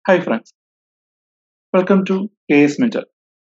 Hi friends, welcome to KS Mentor.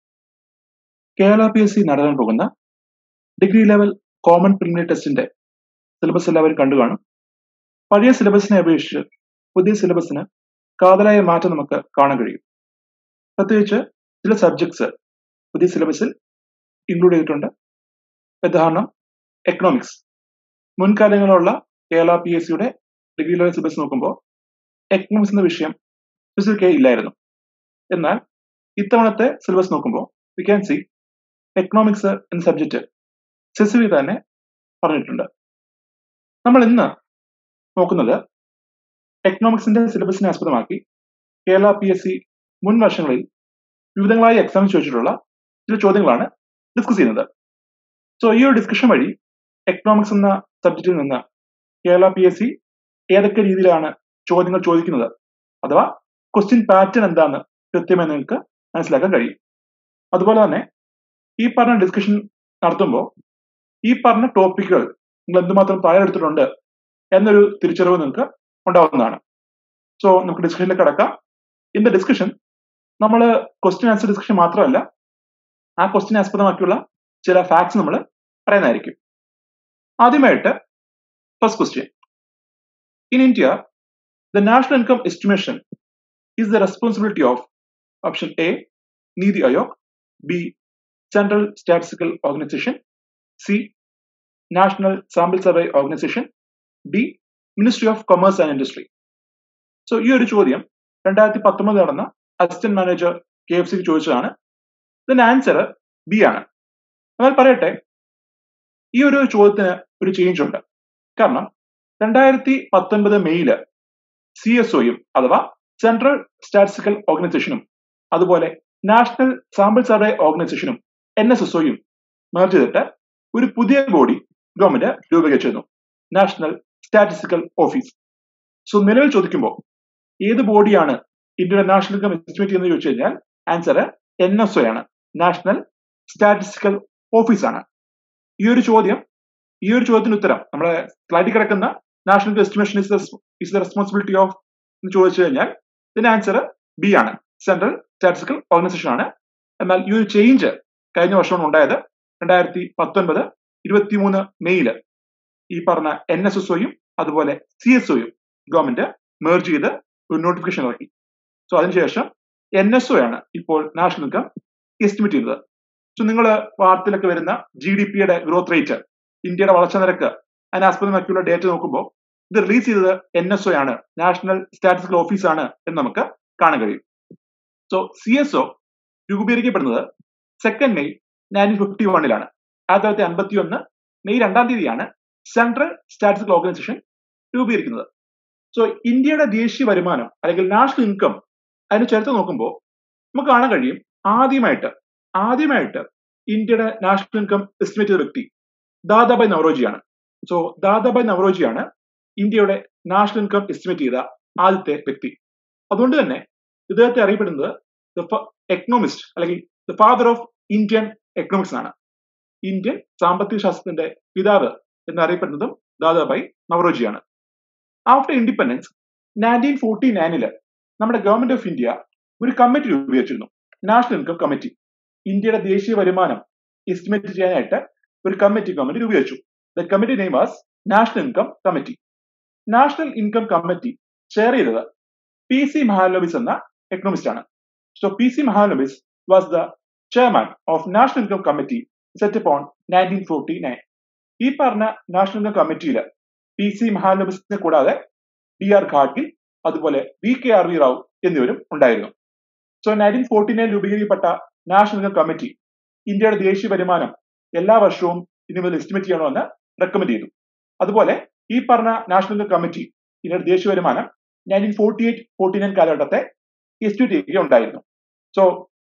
Kerala P S C നടത്താൻ പോകുന്ന degree level common preliminary ടെസ്റ്റിന്റെ syllabus എല്ലാവരും കണ്ടു കാണും പഴയ സിലബസിനെ അപേക്ഷിച്ച് പുതിയ സിലബസിന് കാതലായ മാറ്റം നമുക്ക് കാണാൻ കഴിയും പ്രത്യേകിച്ച് ചില സബ്ജക്ട്സ് പുതിയ സിലബസിൽ ഇൻക്ലൂഡ് ചെയ്തിട്ടുണ്ട് ഉദാഹരണം എക്കണോമിക്സ് മുൻകാലങ്ങളിലുള്ള കേരള പി എസ് സിയുടെ ഡിഗ്രി ലെവൽ സിലബസ് നോക്കുമ്പോൾ എക്കണോമിക്സ് എന്ന വിഷയം ഫിസിക്കൽ ഇല്ലായിരുന്നു എന്നാൽ ഇത്തവണത്തെ സിലബസ് നോക്കുമ്പോൾ വി ക്യാൻ സി എക്കണോമിക്സ് എന്ന സബ്ജക്റ്റ് സെസിവി തന്നെ പറഞ്ഞിട്ടുണ്ട് നമ്മൾ ഇന്ന് നോക്കുന്നത് എക്കണോമിക്സിന്റെ സിലബസിനെ ആസ്പദമാക്കി കേരള പി എസ് സി മുൻ വർഷങ്ങളിൽ വിവിധങ്ങളായ എക്സാം ചോദിച്ചിട്ടുള്ള ചില ചോദ്യങ്ങളാണ് ഡിസ്കസ് ചെയ്യുന്നത് സോ ഈ ഒരു ഡിസ്കഷൻ വഴി എക്കണോമിക്സ് എന്ന സബ്ജക്റ്റിൽ നിന്ന് കേരള പി എസ് സി ഏതൊക്കെ രീതിയിലാണ് ചോദ്യങ്ങൾ ചോദിക്കുന്നത് അഥവാ ക്വസ്റ്റ്യൻ പാറ്റേൺ എന്താണെന്ന് കൃത്യമായി നിങ്ങൾക്ക് മനസ്സിലാക്കാൻ കഴിയും അതുപോലെ തന്നെ ഈ പറഞ്ഞ ഡിസ്കഷൻ നടത്തുമ്പോൾ ഈ പറഞ്ഞ ടോപ്പിക്കുകൾ നിങ്ങൾ എന്തുമാത്രം തയ്യാറെടുത്തിട്ടുണ്ട് എന്നൊരു തിരിച്ചറിവ് നിങ്ങൾക്ക് ഉണ്ടാവുന്നതാണ് സോ നമുക്ക് ഡിസ്കഷനിലേക്ക് കടക്കാം ഇൻ ദ ഡിസ്കഷൻ നമ്മൾ ക്വസ്റ്റ്യൻ ആൻസർ ഡിസ്കഷൻ മാത്രമല്ല ആ ക്വസ്റ്റ്യൻ ആസ്പദമാക്കിയുള്ള ചില ഫാക്ട്സ് നമ്മൾ പറയുന്നതായിരിക്കും ആദ്യമായിട്ട് first question in India the national income estimation is the responsibility of option A, Nidhi Ayog, B, Central Statistical Organization, C, National Sample Survey Organization, D, Ministry of Commerce and Industry. So ഈ ഒരു ചോദ്യം രണ്ടായിരത്തി പത്തൊമ്പത് നടന്ന assistant manager K F സിക്ക് ചോദിച്ചതാണ് ഇതിന്റെ answer B ആണ് എന്നാൽ പറയട്ടെ ഈ ഒരു ചോദ്യത്തിന് ഒരു ചേഞ്ച് ഉണ്ട് കാരണം രണ്ടായിരത്തി പത്തൊൻപത് മെയ്യില് സി എസ് ഒയും അഥവാ സെൻട്രൽ സ്റ്റാറ്റിസ്റ്റിക്കൽ ഓർഗനൈസേഷനും അതുപോലെ നാഷണൽ സാമ്പിൾ സർവേ ഓർഗനൈസേഷനും എൻ എസ് എസ് ഒയും മേർജ് ചെയ്തിട്ട് ഒരു പുതിയ ബോഡി ഗവൺമെന്റ് രൂപീകരിച്ചിരുന്നു നാഷണൽ സ്റ്റാറ്റിസ്റ്റിക്കൽ ഓഫീസ് സോ നിലവിൽ ചോദിക്കുമ്പോൾ ഏത് ബോഡിയാണ് ഇന്ത്യയുടെ നാഷണൽ ഇൻകം എസ്റ്റിമേറ്റ് ചെയ്യുന്നത് ചോദിച്ചു കഴിഞ്ഞാൽ ആൻസർ എൻ എസ് ഒ ആണ് നാഷണൽ സ്റ്റാറ്റിസ്റ്റിക്കൽ ഓഫീസ് ആണ് ഈ ഒരു ചോദ്യം ഈ ഒരു ചോദ്യത്തിന് ഉത്തരം നമ്മുടെ സ്ലൈഡിൽ കിടക്കുന്ന national estimation is is the responsibility of എന്ന് ചോദിച്ചു കഴിഞ്ഞാൽ ഇതിന്റെ ആൻസർ ബി ആണ് സെൻട്രൽ സ്റ്റാറ്റിസ്റ്റിക്കൽ ഓർഗനൈസേഷൻ ആണ് എന്നാൽ ഈ ഒരു ചേഞ്ച് കഴിഞ്ഞ വർഷമാണ് ഉണ്ടായത് രണ്ടായിരത്തി പത്തൊൻപത് ഇരുപത്തിമൂന്ന് മെയ്യില് ഈ പറഞ്ഞ എൻ എസ് എസ് ഒയും അതുപോലെ സി എസ് ഒയും ഗവൺമെന്റ് മേർജ് ചെയ്ത് ഒരു നോട്ടിഫിക്കേഷൻ ഇറക്കി സോ അതിനുശേഷം എൻ എസ് ഒ ആണ് ഇപ്പോൾ നാഷണൽ ഇൻകം എസ്റ്റിമേറ്റ് ചെയ്യുന്നത് സോ നിങ്ങൾ വാർത്തയിലൊക്കെ വരുന്ന ജി ഡി പിയുടെ ഗ്രോത്ത് റേറ്റ് ഇന്ത്യയുടെ വളർച്ചാ നിരക്ക് അതിനാസ്പദമാക്കിയുള്ള ഡേറ്റ നോക്കുമ്പോൾ ഇത് റിലീസ് ചെയ്തത് എൻ എസ് ഒ ആണ് നാഷണൽ സ്റ്റാറ്റിസ്റ്റിക്കൽ ഓഫീസ് ആണ് എന്ന് നമുക്ക് കാണാൻ കഴിയും സോ സി എസ് ഒ രൂപീകരിക്കപ്പെടുന്നത് സെക്കൻഡ് മെയ് നയൻറ്റീൻ ഫിഫ്റ്റി വണ്ണിലാണ് ആയിരത്തി തൊള്ളായിരത്തി അൻപത്തി ഒന്ന് മെയ് രണ്ടാം തീയതിയാണ് സെൻട്രൽ സ്റ്റാറ്റിസ്റ്റിക്കൽ ഓർഗനൈസേഷൻ രൂപീകരിക്കുന്നത് സോ ഇന്ത്യയുടെ ദേശീയ വരുമാനം അല്ലെങ്കിൽ നാഷണൽ ഇൻകം അതിന് ചേർത്ത് നോക്കുമ്പോൾ നമുക്ക് കാണാൻ കഴിയും ആദ്യമായിട്ട് ആദ്യമായിട്ട് ഇന്ത്യയുടെ നാഷണൽ ഇൻകം എസ്റ്റിമേറ്റ് ചെയ്ത വ്യക്തി ദാദാബായ് നവറോജിയാണ് സോ ദാദാബായ് നവറോജിയാണ് ഇന്ത്യയുടെ നാഷണൽ ഇൻകം എസ്റ്റിമേറ്റ് ചെയ്ത ആദ്യത്തെ വ്യക്തി അതുകൊണ്ട് തന്നെ ഇദ്ദേഹത്തെ അറിയപ്പെടുന്നത് എക്കണോമിസ്റ്റ് അല്ലെങ്കിൽ the father of Indian economics ആണ് ഇന്ത്യൻ സാമ്പത്തിക ശാസ്ത്രത്തിന്റെ പിതാവ് എന്നറിയപ്പെടുന്നതും ദാദാബായ് നവറോജിയാണ് ആഫ്റ്റർ ഇൻഡിപെൻഡൻസ് നയൻറ്റീൻ ഫോർട്ടി നയനില് നമ്മുടെ ഗവൺമെന്റ് ഓഫ് ഇന്ത്യ ഒരു കമ്മിറ്റി രൂപീകരിച്ചിരുന്നു നാഷണൽ ഇൻകം കമ്മിറ്റി ഇന്ത്യയുടെ ദേശീയ വരുമാനം എസ്റ്റിമേറ്റ് ചെയ്യാനായിട്ട് ഒരു കമ്മിറ്റി ഗവൺമെന്റ് രൂപീകരിച്ചു the committee name was national income committee national income committee chair ചെയ്തത് പി സി മഹാലബിസ് എന്ന എക്കണോമിസ്റ്റ് ആണ് so P C Mahalanobis was the chairman of national income committee set on nineteen forty nine ഈ പറഞ്ഞ national income കമ്മിറ്റിയിൽ P C മഹാലബിസിനെ കൂടാതെ D R Gadgil അതുപോലെ V K R V Rao എന്നിവരും ഉണ്ടായിരുന്നു സോ നയൻറ്റീൻ ഫോർട്ടി നയൻ രൂപീകരിക്കപ്പെട്ട നാഷണൽ ഇൻകം കമ്മിറ്റി ഇന്ത്യയുടെ ദേശീയ വരുമാനം എല്ലാ വർഷവും ഇനി മുതൽ എസ്റ്റിമേറ്റ് ചെയ്യണമെന്ന് റെക്കമെൻഡ് ചെയ്തു അതുപോലെ ഈ പറഞ്ഞ നാഷണൽ ഇൻകം കമ്മിറ്റി ഇന്ത്യയുടെ ദേശീയ വരുമാനം nineteen forty eight forty nine കാലഘട്ടത്തെ എസ്റ്റിമേറ്റ് ചെയ്യുകയുണ്ടായിരുന്നു സോ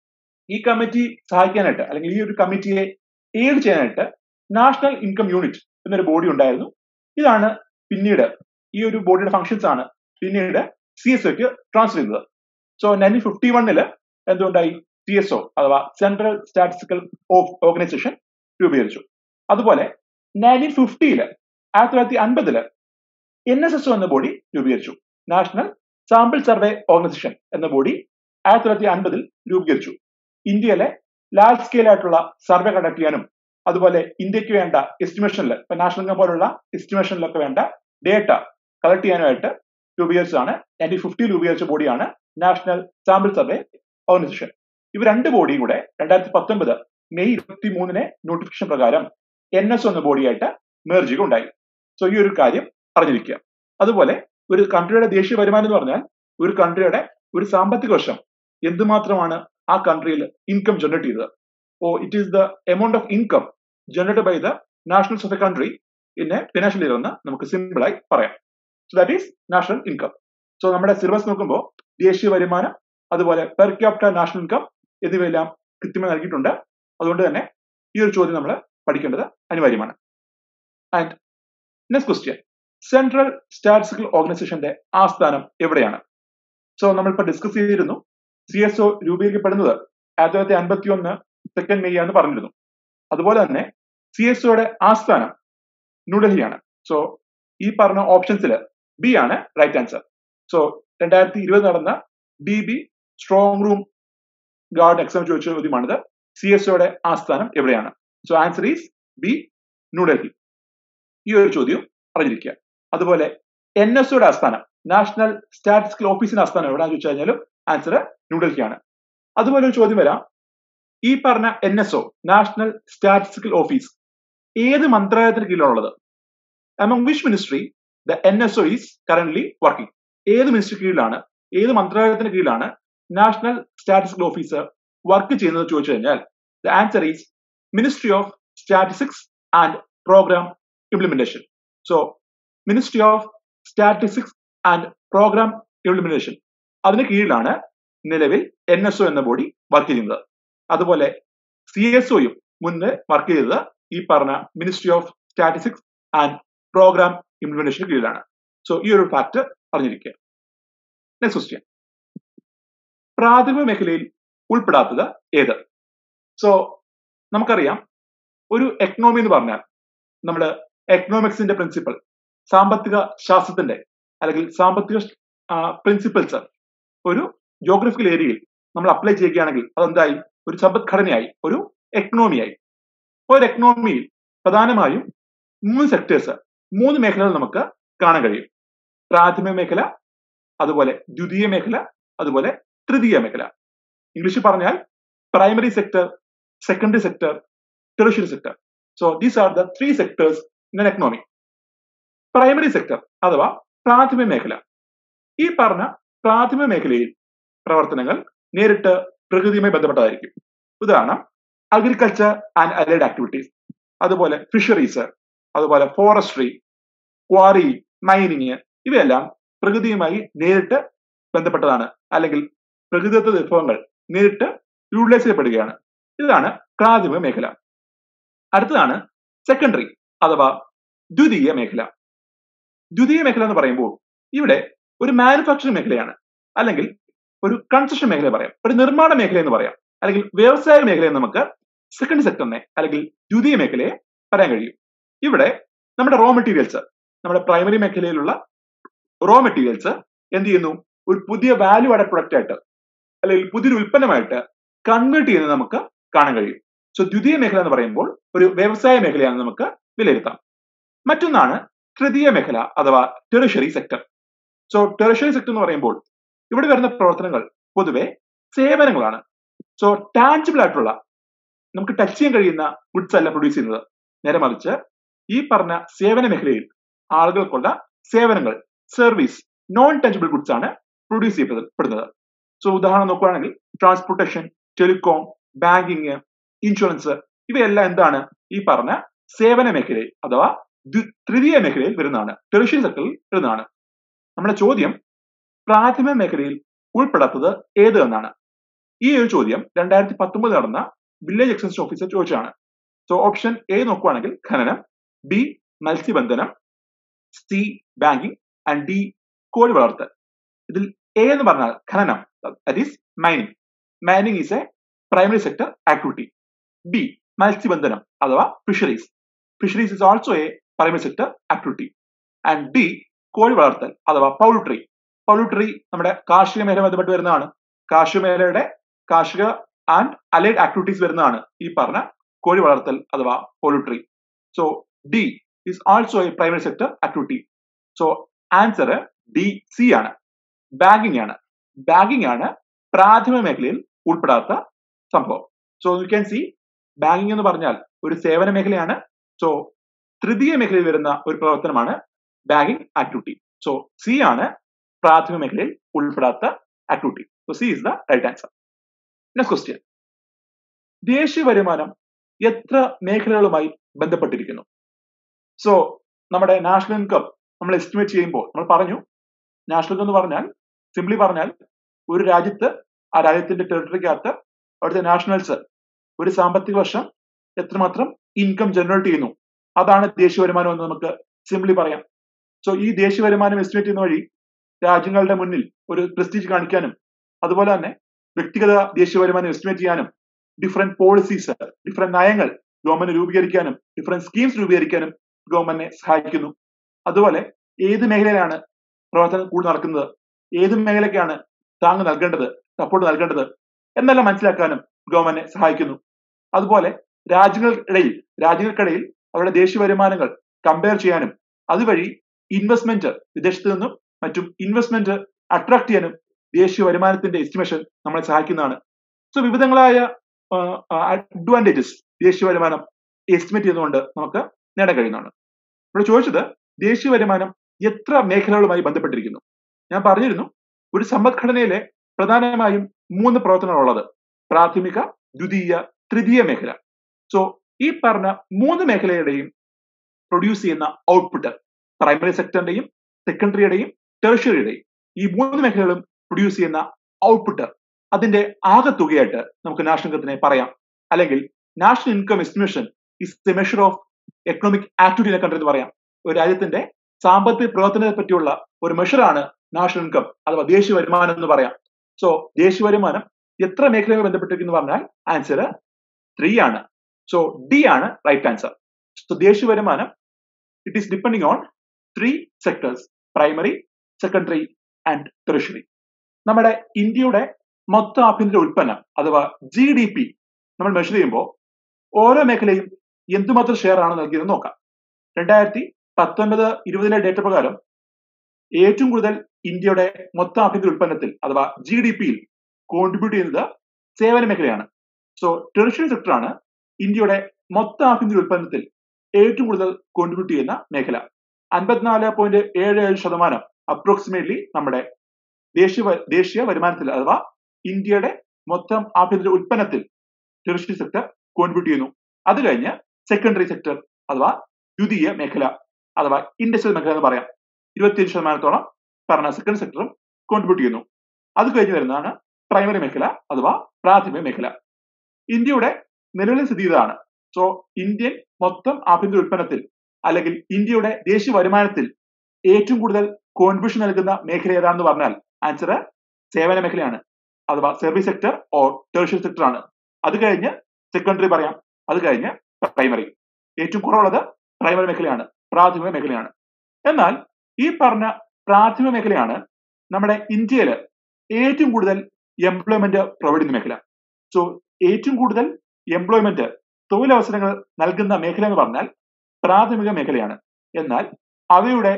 ഈ കമ്മിറ്റി സഹായിക്കാനായിട്ട് അല്ലെങ്കിൽ ഈ ഒരു കമ്മിറ്റിയെ എയ്ഡ് ചെയ്യാനായിട്ട് നാഷണൽ ഇൻകം യൂണിറ്റ് എന്നൊരു ബോഡി ഉണ്ടായിരുന്നു ഇതാണ് പിന്നീട് ഈ ഒരു ബോഡിയുടെ ഫംഗ്ഷൻസ് ആണ് പിന്നീട് സി എസ് ഒക്ക് ട്രാൻസ്ഫർ ചെയ്തത് സോ നയൻറ്റീൻ ഫിഫ്റ്റി വണ്ണില് എന്തുകൊണ്ടായി സി എസ് ഒ അഥവാ സെൻട്രൽ സ്റ്റാറ്റിസ്റ്റിക്കൽ ഓർഗനൈസേഷൻ രൂപീകരിച്ചു അതുപോലെ നയൻറ്റീൻ ഫിഫ്റ്റിയില് ആയിരത്തി തൊള്ളായിരത്തി അൻപതില് എൻ എസ് എസ് ഒ എന്ന ബോഡി രൂപീകരിച്ചു നാഷണൽ സാമ്പിൾ സർവേ ഓർഗനൈസേഷൻ എന്ന ബോഡി ആയിരത്തി തൊള്ളായിരത്തി അൻപതിൽ രൂപീകരിച്ചു ഇന്ത്യയിലെ ലാർജ് സ്കെയിൽ ആയിട്ടുള്ള സർവേ കണ്ടക്ട് ചെയ്യാനും അതുപോലെ ഇന്ത്യക്ക് വേണ്ട എസ്റ്റിമേഷനിൽ ഇപ്പൊ നാഷണൽ ഇൻകം പോലുള്ള എസ്റ്റിമേഷനിലൊക്കെ വേണ്ട ഡേറ്റ കളക്ട് ചെയ്യാനായിട്ട് രൂപീകരിച്ചതാണ് നയൻറ്റീൻ ഫിഫ്റ്റി രൂപീകരിച്ച ബോഡിയാണ് നാഷണൽ സാമ്പിൾ സർവേ ഓർഗനൈസേഷൻ ഇവ രണ്ട് ബോഡിയും കൂടെ രണ്ടായിരത്തി പത്തൊൻപത് മെയ് ഇരുപത്തി മൂന്നിന് നോട്ടിഫിക്കേഷൻ പ്രകാരം എൻ എസ് എന്ന ബോഡിയായിട്ട് മേർജുക ഉണ്ടായി സോ ഈ ഒരു കാര്യം അറിഞ്ഞിരിക്കുക അതുപോലെ ഒരു കൺട്രിയുടെ ദേശീയ വരുമാനം എന്ന് പറഞ്ഞാൽ ഒരു കൺട്രിയുടെ ഒരു സാമ്പത്തിക വർഷം എന്തുമാത്രമാണ് ആ കൺട്രിയിൽ ഇൻകം ജനറേറ്റ് ചെയ്തത് oh it is the amount of income generated by the nationals of a country in a financial year എന്ന് നമുക്ക് സിമ്പിൾ ആയി പറയാം so that is national income so നമ്മുടെ സിലബസ് നോക്കുമ്പോൾ ദേശീയ വരുമാനം അതുപോലെ പെർ ക്യാപിറ്റ നാഷണൽ ഇൻകം എന്നിവയെല്ലാം കൃത്യമായി നൽകിയിട്ടുണ്ട് അതുകൊണ്ട് തന്നെ ഈ ഒരു ചോദ്യം നമ്മൾ പഠിക്കേണ്ടത് അനിവാര്യമാണ് and next question central statistical ഓർഗനൈസേഷന്റെ ആസ്ഥാനം എവിടെയാണ് സോ നമ്മളിപ്പോൾ ഡിസ്കസ് ചെയ്തിരുന്നു സി എസ് ഒ രൂപീകരിക്കപ്പെടുന്നത് ആയിരത്തി തൊള്ളായിരത്തി അൻപത്തി ഒന്ന് സെക്കൻഡ് മെയ് ആണെന്ന് പറഞ്ഞിരുന്നു അതുപോലെ തന്നെ സി എസ് ഒയുടെ ആസ്ഥാനം ന്യൂഡൽഹിയാണ് സോ ഈ പറഞ്ഞ ഓപ്ഷൻസിൽ ബി ആണ് റൈറ്റ് ആൻസർ സോ രണ്ടായിരത്തി ഇരുപത് നടന്ന D B strong room guard exam ചോദിച്ച ചോദ്യമാണിത് സി എസ് ഒയുടെ ആസ്ഥാനം എവിടെയാണ് so answer is B New Delhi ഈ ഒരു ചോദ്യം അറിഞ്ഞിരിക്കുക അതുപോലെ എൻ എസ് ഒയുടെ ആസ്ഥാനം നാഷണൽ സ്റ്റാറ്റിസ്റ്റിക്കൽ ഓഫീസിന്റെ ആസ്ഥാനം എവിടെയാണെന്ന് ചോദിച്ചു കഴിഞ്ഞാലും ആൻസർ ന്യൂഡൽഹിയാണ് അതുപോലെ ഒരു ചോദ്യം വരാം ഈ പറഞ്ഞ N S O national statistical office ഏത് മന്ത്രാലയത്തിന് കീഴിലുള്ളത് among which ministry the N S O is current working ഏത് മിനിസ്ട്രി കീഴിലാണ് ഏത് മന്ത്രാലയത്തിന് കീഴിലാണ് നാഷണൽ സ്റ്റാറ്റിസ്റ്റിക്കൽ ഓഫീസർ വർക്ക് ചെയ്യുന്നത് ചോദിച്ചു കഴിഞ്ഞാൽ the answer is ministry of statistics and programme implementation so ministry of statistics and programme implementation അതിന് കീഴിലാണ് നിലവിൽ എൻ എസ് ഒ എന്ന ബോഡി വർക്ക് ചെയ്യുന്നത് അതുപോലെ സി എസ് ഒയും മുന്നേ വർക്ക് ചെയ്തത് ഈ പറഞ്ഞ ministry of statistics and programme implementation കീഴിലാണ് സോ ഈ ഒരു ഫാക്ട് അറിഞ്ഞിരിക്കുക നെക്സ്റ്റ് ക്വസ്റ്റ്യൻ പ്രാഥമിക മേഖലയിൽ ഉൾപ്പെടാത്തത് ഏത് സോ നമുക്കറിയാം ഒരു എക്കണോമി എന്ന് പറഞ്ഞാൽ നമ്മൾ എക്കണോമിക്സിന്റെ പ്രിൻസിപ്പൽ സാമ്പത്തിക ശാസ്ത്രത്തിന്റെ അല്ലെങ്കിൽ സാമ്പത്തിക പ്രിൻസിപ്പിൾസ് ഒരു ജോഗ്രഫിക്കൽ ഏരിയയിൽ നമ്മൾ അപ്ലൈ ചെയ്യുകയാണെങ്കിൽ അതെന്തായി ഒരു സമ്പദ്ഘടനയായി ഒരു എക്കണോമിയായി ഒരു എക്കണോമിയിൽ പ്രധാനമായും മൂന്ന് സെക്ടേഴ്സ് മൂന്ന് മേഖലകൾ നമുക്ക് കാണാൻ കഴിയും പ്രാഥമിക മേഖല അതുപോലെ ദ്വിതീയ മേഖല അതുപോലെ തൃതീയ മേഖല ഇംഗ്ലീഷിൽ പറഞ്ഞാൽ primary sector secondary sector tertiary sector so these are the three sectors in an economy primary sector അഥവാ പ്രാഥമിക മേഖല ഈ പറഞ്ഞ പ്രാഥമിക മേഖലയിൽ പ്രവർത്തനങ്ങൾ നേരിട്ട് പ്രകൃതിയുമായി ബന്ധപ്പെട്ടതായിരിക്കും ഉദാഹരണം അഗ്രികൾച്ചർ ആൻഡ് അലൈഡ് ആക്ടിവിറ്റീസ് അതുപോലെ ഫിഷറീസ് അതുപോലെ ഫോറസ്ട്രി ക്വാറി മൈനിങ് ഇവയെല്ലാം പ്രകൃതിയുമായി നേരിട്ട് ബന്ധപ്പെട്ടതാണ് അല്ലെങ്കിൽ പ്രകൃതിദത്ത വിഭവങ്ങൾ നേരിട്ട് യൂട്ടിലൈസ് ചെയ്യപ്പെടുകയാണ് ഇതാണ് പ്രാഥമിക മേഖല അടുത്തതാണ് സെക്കൻഡറി അഥവാ ദ്വിതീയ മേഖല ദ്വിതീയ മേഖല എന്ന് പറയുമ്പോൾ ഇവിടെ ഒരു മാനുഫാക്ചറിംഗ് മേഖലയാണ് അല്ലെങ്കിൽ ഒരു കൺസ്ട്രക്ഷൻ മേഖല പറയാം ഒരു നിർമ്മാണ മേഖല എന്ന് പറയാം അല്ലെങ്കിൽ വ്യവസായ മേഖല എന്ന് നമുക്ക് സെക്കൻഡ് സെക്ടറിനെ അല്ലെങ്കിൽ ദ്വിതീയ മേഖലയെ പറയാൻ കഴിയും ഇവിടെ നമ്മുടെ റോ മെറ്റീരിയൽസ് നമ്മുടെ പ്രൈമറി മേഖലയിലുള്ള റോ മെറ്റീരിയൽസ് എന്ത് ചെയ്യുന്നു ഒരു പുതിയ വാല്യൂ ആഡ് പ്രൊഡക്റ്റ് ആയിട്ട് അല്ലെങ്കിൽ പുതിയൊരു ഉൽപ്പന്നമായിട്ട് കൺവേർട്ട് ചെയ്യുന്നത് നമുക്ക് കാണാൻ കഴിയും സോ ദ്വിതീയ മേഖല എന്ന് പറയുമ്പോൾ ഒരു വ്യവസായ മേഖലയാണെന്ന് നമുക്ക് വിലയിരുത്താം മറ്റൊന്നാണ് തൃതീയ മേഖല അഥവാ tertiary sector so tertiary sector എന്ന് പറയുമ്പോൾ ഇവിടെ വരുന്ന പ്രവർത്തനങ്ങൾ പൊതുവെ സേവനങ്ങളാണ് സോ ടാഞ്ചിബിൾ ആയിട്ടുള്ള നമുക്ക് ടച്ച് ചെയ്യാൻ കഴിയുന്ന ഗുഡ്സ് അല്ല പ്രൊഡ്യൂസ് ചെയ്യുന്നത് നേരെ മറിച്ച് ഈ പറഞ്ഞ സേവന മേഖലയിൽ ആളുകൾക്കുള്ള സേവനങ്ങൾ സർവീസ് നോൺ ടച്ചബിൾ ഗുഡ്സ് ആണ് പ്രൊഡ്യൂസ് ചെയ്യപ്പെടുന്നത് സോ ഉദാഹരണം നോക്കുകയാണെങ്കിൽ ട്രാൻസ്പോർട്ടേഷൻ ടെലികോം ബാങ്കിങ് ഇൻഷുറൻസ് ഇവയെല്ലാം എന്താണ് ഈ പറഞ്ഞ സേവന മേഖലയിൽ അഥവാ തൃതീയ മേഖലയിൽ വരുന്നതാണ് ടെറിഷറി സെക്ടറിൽ വരുന്നതാണ് നമ്മുടെ ചോദ്യം പ്രാഥമിക മേഖലയിൽ ഉൾപ്പെടാത്തത് ഏത് എന്നാണ് ഈ ഒരു ചോദ്യം രണ്ടായിരത്തി പത്തൊമ്പത് നടന്ന വില്ലേജ് എക്സ്റ്റൻഷൻ ഓഫീസർ ചോദിച്ചതാണ് സോ ഓപ്ഷൻ എ നോക്കുകയാണെങ്കിൽ ഖനനം ബി മത്സ്യബന്ധനം സി ബാങ്കിങ് ആൻഡ് ഡി കോഴി വളർത്തൽ ഇതിൽ എ എന്ന് പറഞ്ഞാൽ ഖനനം that is mining mining is a primary sector activity B മത്സ്യബന്ധനം അഥവാ fisheries fisheries is also a primary sector activity and D കോഴി വളർത്തൽ അഥവാ പൗൾട്രി പൗൾട്രി നമ്മുടെ കാർഷിക മേഖല ബന്ധപ്പെട്ട് വരുന്നതാണ് കാർഷിക മേഖലയുടെ കാർഷിക ആൻഡ് അലൈഡ് ആക്ടിവിറ്റീസ് വരുന്നതാണ് ഈ പറഞ്ഞ കോഴി വളർത്തൽ അഥവാ poultry so D is also a primary sector activity so answer D C ആണ് ബാങ്കിങ് ആണ് ബാങ്കിങ് ആണ് പ്രാഥമിക മേഖലയിൽ ഉൾപ്പെടാത്ത സംഭവം so you can see banking എന്ന് പറഞ്ഞാൽ ഒരു സേവന മേഖലയാണ് സോ തൃതീയ മേഖലയിൽ വരുന്ന ഒരു പ്രവർത്തനമാണ് ബാങ്കിങ് ആക്ടിവിറ്റി സോ സി ആണ് പ്രാഥമിക മേഖലയിൽ ഉൾപ്പെടാത്ത activity so C is the right answer next question ദേശീയ വരുമാനം എത്ര മേഖലകളുമായി ബന്ധപ്പെട്ടിരിക്കുന്നു സോ നമ്മുടെ നാഷണൽ ഇൻകം നമ്മൾ എസ്റ്റിമേറ്റ് ചെയ്യുമ്പോൾ നമ്മൾ പറഞ്ഞു നാഷണൽ ഇൻകം എന്ന് പറഞ്ഞാൽ സിംപ്ലി പറഞ്ഞാൽ ഒരു രാജ്യത്ത് ആ രാജ്യത്തിന്റെ ടെറിട്ടറിക്കകത്ത് അവിടുത്തെ നാഷണൽസ് ഒരു സാമ്പത്തിക വർഷം എത്രമാത്രം ഇൻകം ജനറേറ്റ് ചെയ്യുന്നു അതാണ് ദേശീയ വരുമാനം എന്ന് നമുക്ക് സിംപ്ലി പറയാം സോ ഈ ദേശീയ വരുമാനം എസ്റ്റിമേറ്റ് ചെയ്യുന്ന വഴി രാജ്യങ്ങളുടെ മുന്നിൽ ഒരു പ്രസ്റ്റീജ് കാണിക്കാനും അതുപോലെ തന്നെ വ്യക്തിഗത ദേശീയ വരുമാനം എസ്റ്റിമേറ്റ് ചെയ്യാനും ഡിഫറെന്റ് പോളിസീസ് ഡിഫറെന്റ് നയങ്ങൾ ഗവൺമെന്റ് രൂപീകരിക്കാനും ഡിഫറെന്റ് സ്കീംസ് രൂപീകരിക്കാനും ഗവൺമെന്റിനെ സഹായിക്കുന്നു അതുപോലെ ഏത് മേഖലയിലാണ് പ്രവർത്തനം കൂടുതൽ നടക്കുന്നത് ഏത് മേഖലയ്ക്കാണ് താങ്ങ് നൽകേണ്ടത് സപ്പോർട്ട് നൽകേണ്ടത് എന്നെല്ലാം മനസ്സിലാക്കാനും ഗവൺമെന്റിനെ സഹായിക്കുന്നു അതുപോലെ രാജ്യങ്ങൾക്കിടയിൽ രാജ്യങ്ങൾക്കിടയിൽ അവരുടെ ദേശീയ വരുമാനങ്ങൾ കമ്പയർ ചെയ്യാനും അതുവഴി ഇൻവെസ്റ്റ്മെന്റ് വിദേശത്ത് നിന്നും മറ്റും ഇൻവെസ്റ്റ്മെന്റ് അട്രാക്ട് ചെയ്യാനും ദേശീയ വരുമാനത്തിന്റെ എസ്റ്റിമേഷൻ നമ്മളെ സഹായിക്കുന്നതാണ് സോ വിവിധങ്ങളായ അഡ്വാൻറ്റേജസ് ദേശീയ വരുമാനം എസ്റ്റിമേറ്റ് ചെയ്യുന്നതുകൊണ്ട് നമുക്ക് നേടാൻ കഴിയുന്നതാണ് ഇവിടെ ചോദിച്ചത് ദേശീയ വരുമാനം എത്ര മേഖലകളുമായി ബന്ധപ്പെട്ടിരിക്കുന്നു ഞാൻ പറഞ്ഞിരുന്നു ഒരു സമ്പദ്ഘടനയിലെ പ്രധാനമായും മൂന്ന് പ്രവർത്തനങ്ങളുള്ളത് പ്രാഥമിക ദ്വിതീയ തൃതീയ മേഖല സോ ഈ പറഞ്ഞ മൂന്ന് മേഖലയുടെയും പ്രൊഡ്യൂസ് ചെയ്യുന്ന ഔട്ട്പുട്ട് പ്രൈമറി സെക്ടറിന്റെയും സെക്കൻഡറിയുടെയും ടെറിഷറിയുടെയും ഈ മൂന്ന് മേഖലകളും പ്രൊഡ്യൂസ് ചെയ്യുന്ന ഔട്ട്പുട്ട് അതിന്റെ ആകെത്തുകയായിട്ട് നമുക്ക് നാഷണൽ ഇൻകത്തിനെ പറയാം അല്ലെങ്കിൽ national income estimation is the measure of economic activity country എന്ന് പറയാം ഒരു രാജ്യത്തിന്റെ സാമ്പത്തിക പ്രവർത്തനത്തെ പറ്റിയുള്ള ഒരു മെഷറാണ് നാഷണൽ ഇൻകം അഥവാ ദേശീയ വരുമാനം എന്ന് പറയാം സോ ദേശീയ വരുമാനം എത്ര മേഖലകൾ ബന്ധപ്പെട്ടിരിക്കുന്നു പറഞ്ഞാൽ ആൻസർ ത്രീ ആണ് സോ ഡി ആണ് റൈറ്റ് ആൻസർ സോ ദേശീയ വരുമാനം it is depending on three sectors primary secondary and tertiary നമ്മുടെ ഇന്ത്യയുടെ മൊത്തം ആഭ്യന്തര ഉൽപ്പന്നം അഥവാ ജി ഡി പി നമ്മൾ മെഷർ ചെയ്യുമ്പോൾ ഓരോ മേഖലയും എന്തുമാത്രം ഷെയർ ആണ് നൽകിയതെന്ന് നോക്കാം രണ്ടായിരത്തി പത്തൊൻപത് ഇരുപതിലെ ഡേറ്റ പ്രകാരം ഏറ്റവും കൂടുതൽ ഇന്ത്യയുടെ മൊത്തം ആഭ്യന്തര ഉൽപ്പന്നത്തിൽ അഥവാ ജി ഡി പിയിൽ കോൺട്രിബ്യൂട്ട് ചെയ്യുന്നത് സേവന മേഖലയാണ് സോ ടെറിഷറി സെക്ടറാണ് ഇന്ത്യയുടെ മൊത്തം ആഭ്യന്തര ഉൽപ്പന്നത്തിൽ ഏറ്റവും കൂടുതൽ കോൺട്രിബ്യൂട്ട് ചെയ്യുന്ന മേഖല അൻപത്തിനാല് പോയിന്റ് ഏഴ് ഏഴ് ശതമാനം അപ്രോക്സിമേറ്റ്ലി നമ്മുടെ ദേശീയ ദേശീയ വരുമാനത്തിൽ അഥവാ ഇന്ത്യയുടെ മൊത്തം ആഭ്യന്തര ഉൽപ്പന്നത്തിൽ ടെറിഷറി സെക്ടർ കോൺട്രിബ്യൂട്ട് ചെയ്യുന്നു അത് കഴിഞ്ഞ് സെക്കൻഡറി സെക്ടർ അഥവാ ദ്വിതീയ മേഖല അഥവാ ഇൻഡസ്ട്രിയൽ മേഖല എന്ന് പറയാം ഇരുപത്തിയഞ്ച് ശതമാനത്തോളം പറഞ്ഞ സെക്കൻഡ് സെക്ടറും കോൺട്രിബ്യൂട്ട് ചെയ്യുന്നു അത് കഴിഞ്ഞ് വരുന്നതാണ് പ്രൈമറി മേഖല അഥവാ പ്രാഥമിക മേഖല ഇന്ത്യയുടെ നിലവിലെ സ്ഥിതി ഇതാണ് സോ ഇന്ത്യൻ മൊത്തം ആഭ്യന്തര ഉൽപ്പന്നത്തിൽ അല്ലെങ്കിൽ ഇന്ത്യയുടെ ദേശീയ വരുമാനത്തിൽ ഏറ്റവും കൂടുതൽ കോൺട്രിബ്യൂഷൻ നൽകുന്ന മേഖല ഏതാണെന്ന് പറഞ്ഞാൽ ആൻസർ സേവന മേഖലയാണ് അഥവാ service sector or tertiary sector ആണ് അത് കഴിഞ്ഞ് സെക്കൻഡറി പറയാം അത് കഴിഞ്ഞ് പ്രൈമറി ഏറ്റവും കുറവുള്ളത് പ്രൈമറി മേഖലയാണ് പ്രാഥമിക മേഖലയാണ് എന്നാൽ ഈ പറഞ്ഞ പ്രാഥമിക മേഖലയാണ് നമ്മുടെ ഇന്ത്യയിൽ ഏറ്റവും കൂടുതൽ എംപ്ലോയ്മെന്റ് പ്രൊവൈഡ് ചെയ്യുന്ന മേഖല സോ ഏറ്റവും കൂടുതൽ എംപ്ലോയ്മെന്റ് തൊഴിലവസരങ്ങൾ നൽകുന്ന മേഖല എന്ന് പറഞ്ഞാൽ പ്രാഥമിക മേഖലയാണ് എന്നാൽ അവയുടെ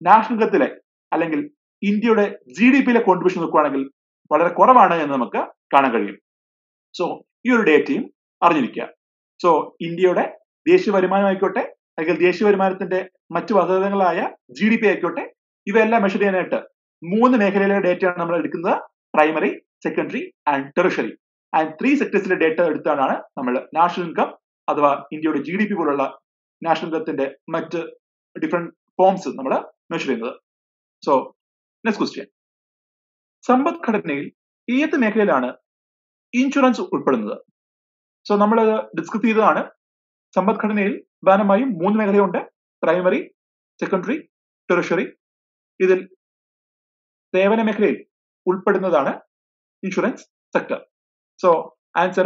നാഷണൽ അല്ലെങ്കിൽ ഇന്ത്യയുടെ ജി ഡി പിയിലെ കോൺട്രിബ്യൂഷൻ നോക്കുകയാണെങ്കിൽ വളരെ കുറവാണ് എന്ന് നമുക്ക് കാണാൻ കഴിയും സോ ഈ ഒരു ഡേറ്റയും അറിഞ്ഞിരിക്കുക സോ ഇന്ത്യയുടെ ദേശീയ വരുമാനം ആയിക്കോട്ടെ അല്ലെങ്കിൽ ദേശീയ വരുമാനത്തിന്റെ മറ്റു വകതകളായ ജി ഡി പി ആയിക്കോട്ടെ ഇവയെല്ലാം മെഷർ ചെയ്യാനായിട്ട് മൂന്ന് മേഖലയിലെ ഡേറ്റയാണ് നമ്മൾ എടുക്കുന്നത് primary secondary and tertiary and three സെക്ടേഴ്സിലെ ഡേറ്റ എടുത്താണ് നമ്മൾ നാഷണൽ ഇൻകം അഥവാ ഇന്ത്യയുടെ ജി ഡി പി പോലുള്ള നാഷണൽ ഇൻകത്തിന്റെ മറ്റ് ഡിഫറെന്റ് ഫോംസ് നമ്മൾ മെഷർ ചെയ്യുന്നത് സോ നെക്സ്റ്റ് ക്വസ്റ്റ്യൻ സമ്പദ്ഘടനയിൽ ഏത് മേഖലയിലാണ് ഇൻഷുറൻസ് ഉൾപ്പെടുന്നത് സോ നമ്മൾ ഡിസ്കസ് ചെയ്തതാണ് സമ്പദ്ഘടനയിൽ പ്രധാനമായും മൂന്ന് മേഖലയുണ്ട് പ്രൈമറി സെക്കൻഡറി ടെറിഷറി ഇതിൽ സേവന മേഖലയിൽ ഉൾപ്പെടുന്നതാണ് insurance sector so answer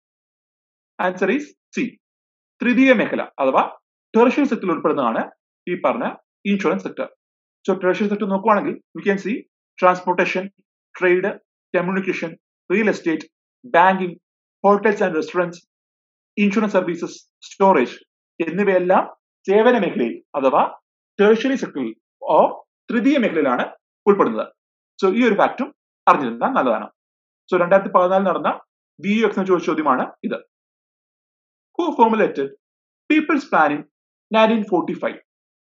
answer is C തൃതീയ മേഖല അഥവാ ടെറിഷറി സെക്ടറിൽ ഉൾപ്പെടുന്നതാണ് ഈ പറഞ്ഞ insurance sector so tertiary sector നോക്കുവാണെങ്കിൽ we can see transportation trade communication real estate banking hotels and restaurants insurance services storage എന്നിവയെല്ലാം സേവന മേഖലയിൽ അഥവാ ടേഴ്ഷറി സെക്ടറിൽ ഓ തൃതീയ മേഖലയിലാണ് ഉൾപ്പെടുന്നത് സോ ഈ ഒരു ഫാക്റ്റും അറിഞ്ഞിരുന്നാൽ നല്ലതാണ് സോ രണ്ടായിരത്തി പതിനാലിൽ നടന്ന ബി യു എക്സിന് ചോദിച്ച ചോദ്യമാണ് ഇത് who formulated people's plan in nineteen forty five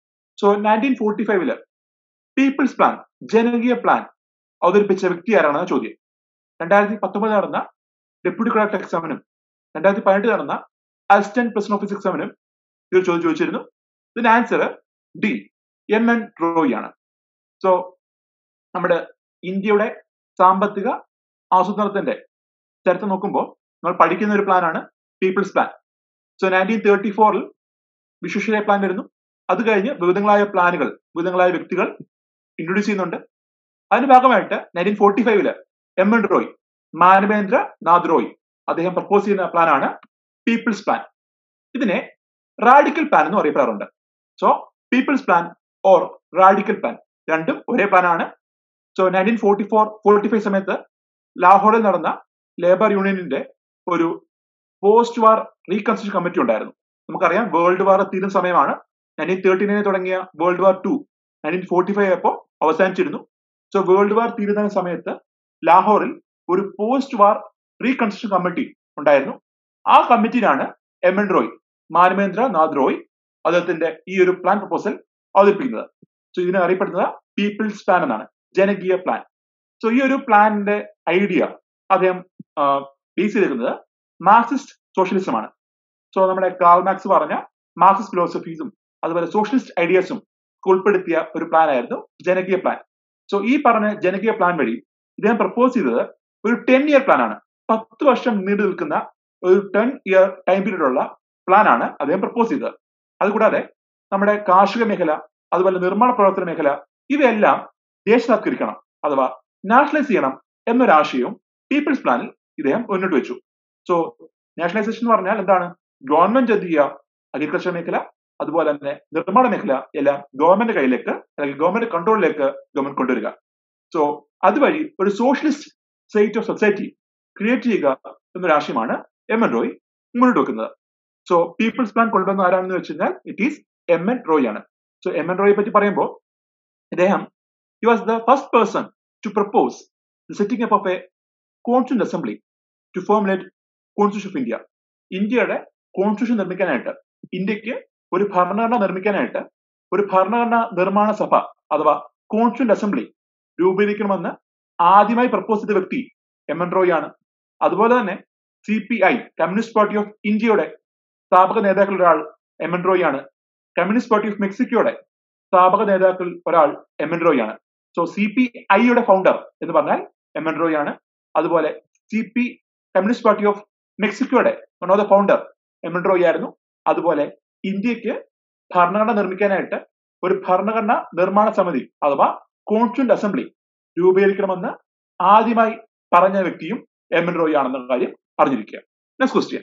so nineteen forty ഫൈവില് പീപ്പിൾസ് പ്ലാൻ ജനകീയ പ്ലാൻ അവതരിപ്പിച്ച വ്യക്തി ആരാണെന്ന ചോദ്യം രണ്ടായിരത്തി പത്തൊമ്പത് നടന്ന ഡെപ്യൂട്ടി കളക്ടർ എക്സാമിനും രണ്ടായിരത്തി പതിനെട്ട് നടന്ന അസിസ്റ്റന്റ് പ്രസിഡന്റ് ഓഫീസ് എക്സാമിനും ഇതൊരു ചോദ്യം ചോദിച്ചിരുന്നു ഇതിന്റെ answer D M N Roy ആണ് സോ നമ്മുടെ ഇന്ത്യയുടെ സാമ്പത്തിക ആസൂത്രണത്തിന്റെ ചരിത്രം നോക്കുമ്പോൾ നമ്മൾ പഠിക്കുന്ന ഒരു പ്ലാനാണ് people's plan so nineteen thirty ഫോറിൽ വിശ്വശിയ പ്ലാൻ വരുന്നു അത് കഴിഞ്ഞ് വിവിധങ്ങളായ പ്ലാനുകൾ വിവിധങ്ങളായ വ്യക്തികൾ ഇൻട്രൊഡ്യൂസ് ചെയ്യുന്നുണ്ട് അതിന്റെ ഭാഗമായിട്ട് നയൻറ്റീൻ ഫോർട്ടി ഫൈവില് എം എൻ റോയ് മാനവേന്ദ്ര നാഥ് റോയ് അദ്ദേഹം പ്രപ്പോസ് ചെയ്യുന്ന പ്ലാനാണ് പീപ്പിൾസ് പ്ലാൻ ഇതിനെ റാഡിക്കൽ പ്ലാൻ എന്ന് അറിയപ്പെടാറുണ്ട് so people's plan or radical plan രണ്ടും ഒരേ പ്ലാനാണ് so nineteen forty four forty five സമയത്ത് ലാഹോറിൽ നടന്ന ലേബർ യൂണിയനിന്റെ ഒരു പോസ്റ്റ് വാർ റീകൺസ്ട്രക്ഷൻ കമ്മിറ്റി ഉണ്ടായിരുന്നു നമുക്കറിയാം വേൾഡ് വാർ തീരുന്ന സമയമാണ് നയൻറ്റീൻ തേർട്ടി നയനിൽ തുടങ്ങിയ world war two nineteen forty five ആയപ്പോൾ അവസാനിച്ചിരുന്നു സോ വേൾഡ് വാർ തീരുന്ന സമയത്ത് ലാഹോറിൽ ഒരു പോസ്റ്റ് വാർ റീകൺസ്ട്രക്ഷൻ കമ്മിറ്റി ഉണ്ടായിരുന്നു ആ കമ്മിറ്റിയിലാണ് എം എൻ റോയ് മാനവേന്ദ്ര നാഥ് റോയ് അദ്ദേഹത്തിന്റെ ഈ ഒരു പ്ലാൻ പ്രപ്പോസൽ അവതരിപ്പിക്കുന്നത് സോ ഇതിനെ അറിയപ്പെടുന്നത് പീപ്പിൾസ് പ്ലാൻ എന്നാണ് ജനകീയ പ്ലാൻ സോ ഈ ഒരു പ്ലാനിന്റെ ഐഡിയ അദ്ദേഹം ബേസ് ചെയ്തിരിക്കുന്നത് മാർക്സിസ്റ്റ് സോഷ്യലിസമാണ് സോ നമ്മുടെ കാൾ മാർക്സ് പറഞ്ഞ മാർക്സിസ്റ്റ് ഫിലോസഫീസും അതുപോലെ സോഷ്യലിസ്റ്റ് ഐഡിയാസും ഉൾപ്പെടുത്തിയ ഒരു പ്ലാൻ ആയിരുന്നു ജനകീയ പ്ലാൻ സോ ഈ പറഞ്ഞ ജനകീയ പ്ലാൻ വഴി ഇദ്ദേഹം പ്രപ്പോസ് ചെയ്തത് ഒരു ടെൻ ഇയർ പ്ലാൻ ആണ് പത്ത് വർഷം നീണ്ടു നിൽക്കുന്ന ഒരു ടെൻ ഇയർ ടൈം പീരീഡ് ഉള്ള പ്ലാൻ ആണ് അദ്ദേഹം പ്രപ്പോസ് ചെയ്തത് അതുകൂടാതെ നമ്മുടെ കാർഷിക മേഖല അതുപോലെ നിർമ്മാണ പ്രവർത്തന മേഖല ഇവയെല്ലാം ദേശസാത്കരിക്കണം അഥവാ നാഷണലൈസ് ചെയ്യണം എന്നൊരാശയവും പീപ്പിൾസ് പ്ലാനിൽ ഇദ്ദേഹം മുന്നോട്ട് വെച്ചു സോ നാഷണലൈസേഷൻ എന്ന് പറഞ്ഞാൽ എന്താണ് ഗവൺമെന്റ് എന്ത് ചെയ്യുക അഗ്രികൾച്ചർ മേഖല അതുപോലെ തന്നെ നിർമ്മാണ മേഖല എല്ലാം ഗവൺമെന്റ് കയ്യിലേക്ക് അല്ലെങ്കിൽ ഗവൺമെന്റ് കൺട്രോളിലേക്ക് ഗവൺമെന്റ് കൊണ്ടുവരിക സോ അതുവഴി ഒരു socialist state of society create ചെയ്യുക എന്നൊരു ആശയമാണ് എം എൻ റോയ് മുന്നോട്ട് വെക്കുന്നത് സോ പീപ്പിൾസ് പ്ലാൻ കൊണ്ടുവന്ന ആരാണെന്ന് വെച്ച് കഴിഞ്ഞാൽ it is M N Roy ആണ് സോ എം എൻ റോയെ പറ്റി പറയുമ്പോൾ ഇദ്ദേഹം he was the first person to propose the setting up of a constituent assembly to formulate constitution of India ഇന്ത്യയുടെ കോൺസ്റ്റിറ്റ്യൂഷൻ നിർമ്മിക്കാനായിട്ട് ഇന്ത്യക്ക് ഒരു ഭരണഘടന നിർമ്മിക്കാനായിട്ട് ഒരു ഭരണഘടന നിർമ്മാണ സഭ അഥവാ കോൺസ്റ്റിറ്റ്യൂന്റ് അസംബ്ലി രൂപീകരിക്കണമെന്ന് ആദ്യമായി പ്രപ്പോസ് ചെയ്ത വ്യക്തി എം എൻ റോയ് ആണ് അതുപോലെ തന്നെ C P I communist party of ഇന്ത്യയുടെ സ്ഥാപക നേതാക്കൾ ഒരാൾ എം എൻ റോയ് ആണ് കമ്മ്യൂണിസ്റ്റ് പാർട്ടി ഓഫ് മെക്സിക്കോയുടെ സ്ഥാപക നേതാക്കൾ ഒരാൾ എം എൻ റോയ് ആണ് സോ സി പി ഐയുടെ ഫൗണ്ടർ എന്ന് പറഞ്ഞാൽ എം എൻ റോയ് ആണ് അതുപോലെ C P communist party of മെക്സിക്കോയുടെ one of the founder M N Roy ആയിരുന്നു അതുപോലെ ഇന്ത്യക്ക് ഭരണഘടന നിർമ്മിക്കാനായിട്ട് ഒരു ഭരണഘടന നിർമ്മാണ സമിതി അഥവാ കോൺസ്റ്റിറ്റ്യൂന്റ് അസംബ്ലി രൂപീകരിക്കണമെന്ന് ആദ്യമായി പറഞ്ഞ വ്യക്തിയും എം എൻ റോയ് ആണെന്ന കാര്യം അറിഞ്ഞിരിക്കുക next question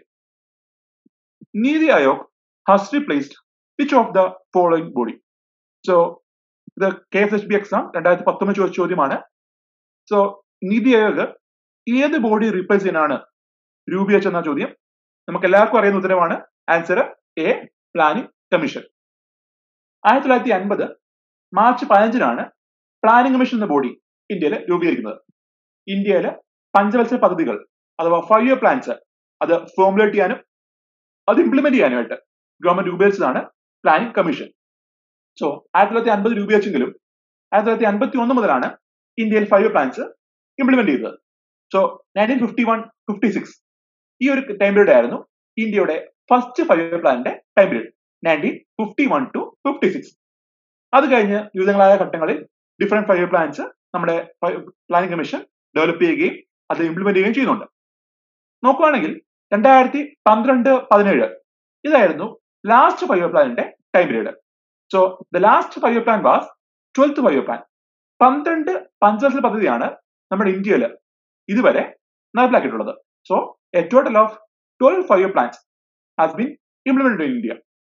NITI Aayog has replaced which of the following body so ഇത് K S H B exam രണ്ടായിരത്തി പത്തൊമ്പത് ചോദിച്ച ചോദ്യമാണ് സോ നീതി ആയോഗ് ഏത് ബോഡി റീപ്ലേസ് ചെയ്യാനാണ് രൂപീകരിച്ചെന്ന ചോദ്യം നമുക്ക് എല്ലാവർക്കും അറിയുന്ന ഉത്തരമാണ് ആൻസർ എ പ്ലാനിംഗ് കമ്മീഷൻ ആയിരത്തി തൊള്ളായിരത്തി അൻപത് മാർച്ച് പതിനഞ്ചിനാണ് പ്ലാനിംഗ് കമ്മീഷൻ എന്ന ബോഡി ഇന്ത്യയിൽ രൂപീകരിക്കുന്നത് ഇന്ത്യയിലെ പഞ്ചവത്സര പദ്ധതികൾ അഥവാ ഫൈവ് ഇയർ പ്ലാൻസ് അത് ഫോമുലേറ്റ് ചെയ്യാനും അത് ഇംപ്ലിമെന്റ് ചെയ്യാനുമായിട്ട് ഗവൺമെന്റ് രൂപീകരിച്ചതാണ് പ്ലാനിംഗ് കമ്മീഷൻ സോ ആയിരത്തി തൊള്ളായിരത്തി അൻപത് രൂപീകരിച്ചെങ്കിലും ആയിരത്തി തൊള്ളായിരത്തി അൻപത്തി ഒന്ന് മുതലാണ് ഇന്ത്യയിൽ ഫൈവ് ഇയർ പ്ലാൻസ് ഇംപ്ലിമെന്റ് ചെയ്തത് so nineteen fifty one fifty six ഈ ഒരു ടൈം പീരീഡ് ആയിരുന്നു ഇന്ത്യയുടെ ഫസ്റ്റ് ഫൈവ് ഇയർ പ്ലാനിന്റെ time period nineteen fifty one two fifty six അത് കഴിഞ്ഞ് വിവിധങ്ങളായ ഘട്ടങ്ങളിൽ ഡിഫറെന്റ് ഫൈവ് ഇയർ പ്ലാൻസ് നമ്മുടെ പ്ലാനിംഗ് കമ്മീഷൻ ഡെവലപ്പ് ചെയ്യുകയും അത് ഇംപ്ലിമെന്റ് ചെയ്യുകയും ചെയ്യുന്നുണ്ട് നോക്കുവാണെങ്കിൽ രണ്ടായിരത്തി പന്ത്രണ്ട് പതിനേഴ് ഇതായിരുന്നു ലാസ്റ്റ് ഫൈവ് ഇയർ പ്ലാനിന്റെ time period so the last five year plan was twelfth five year plan പന്ത്രണ്ട് പഞ്ചവത്സര പദ്ധതിയാണ് നമ്മുടെ ഇന്ത്യയിൽ ഇതുവരെ നടപ്പിലാക്കിയിട്ടുള്ളത് so a total of twelve five year plans has been implemented in India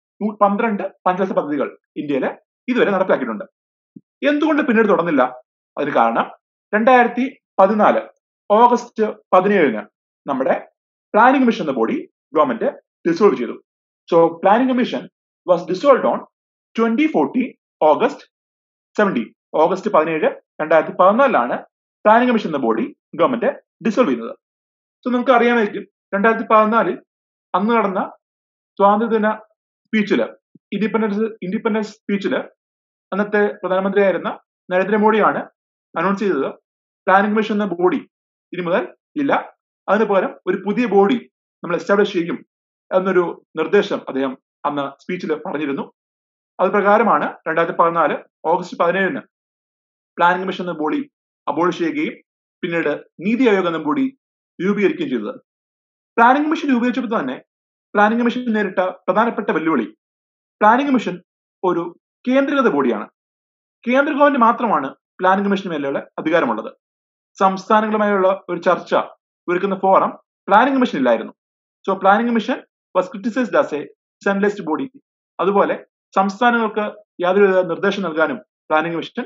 പന്ത്രണ്ട് പഞ്ചവത്സര പദ്ധതികൾ ഇന്ത്യയിൽ ഇതുവരെ നടപ്പിലാക്കിയിട്ടുണ്ട് എന്തുകൊണ്ട് പിന്നീട് തുടർന്നില്ല അതിന് കാരണം രണ്ടായിരത്തി പതിനാല് ഓഗസ്റ്റ് പതിനേഴിന് നമ്മുടെ പ്ലാനിംഗ് കമ്മീഷൻ എന്ന ബോഡി ഗവൺമെന്റ് ഡിസോൾവ് ചെയ്തു so planning commission was dissolve on twenty fourteen August seventeen August പതിനേഴ് രണ്ടായിരത്തി പതിനാലിലാണ് പ്ലാനിംഗ് കമ്മീഷൻ എന്ന ബോഡി ഗവൺമെന്റ് ഡിസോൾവ് ചെയ്യുന്നത് സോ നമുക്ക് അറിയാമായിരിക്കും രണ്ടായിരത്തി പതിനാലിൽ അന്ന് നടന്ന സ്വാതന്ത്ര്യദിന സ്പീച്ചില് ഇൻഡിപെൻഡൻസ് ഇൻഡിപെൻഡൻസ് സ്പീച്ചില് അന്നത്തെ പ്രധാനമന്ത്രിയായിരുന്ന നരേന്ദ്രമോദിയാണ് അനൗൺസ് ചെയ്തത് പ്ലാനിംഗ് കമ്മീഷൻ എന്ന ബോഡി ഇനി മുതൽ ഇല്ല അതിന് പകരം ഒരു പുതിയ ബോഡി നമ്മൾ എസ്റ്റാബ്ലിഷ് ചെയ്യും എന്നൊരു നിർദ്ദേശം അദ്ദേഹം അന്ന് സ്പീച്ചിൽ പറഞ്ഞിരുന്നു അത് പ്രകാരമാണ് രണ്ടായിരത്തി പതിനാല് ഓഗസ്റ്റ് പതിനേഴിന് പ്ലാനിംഗ് കമ്മീഷൻ എന്ന ബോഡി അബോളിഷ് ചെയ്യുകയും പിന്നീട് നീതി ആയോഗ് എന്ന ബോഡി രൂപീകരിക്കുകയും ചെയ്തത് പ്ലാനിംഗ് കമ്മീഷൻ രൂപീകരിച്ചപ്പോൾ തന്നെ പ്ലാനിംഗ് കമ്മീഷൻ നേരിട്ട പ്രധാനപ്പെട്ട വെല്ലുവിളി പ്ലാനിംഗ് കമ്മീഷൻ ഒരു കേന്ദ്രീകൃത ബോഡിയാണ് കേന്ദ്ര ഗവൺമെന്റ് മാത്രമാണ് പ്ലാനിംഗ് കമ്മീഷന് മേലെയുള്ള അധികാരമുള്ളത് സംസ്ഥാനങ്ങളുമായുള്ള ഒരു ചർച്ച ഒരുക്കുന്ന ഫോറം പ്ലാനിംഗ് കമ്മീഷൻ ഇല്ലായിരുന്നു so planning commission was criticised as a centralised body അതുപോലെ സംസ്ഥാനങ്ങൾക്ക് യാതൊരുവിധ നിർദ്ദേശം നൽകാനും പ്ലാനിംഗ് കമ്മീഷൻ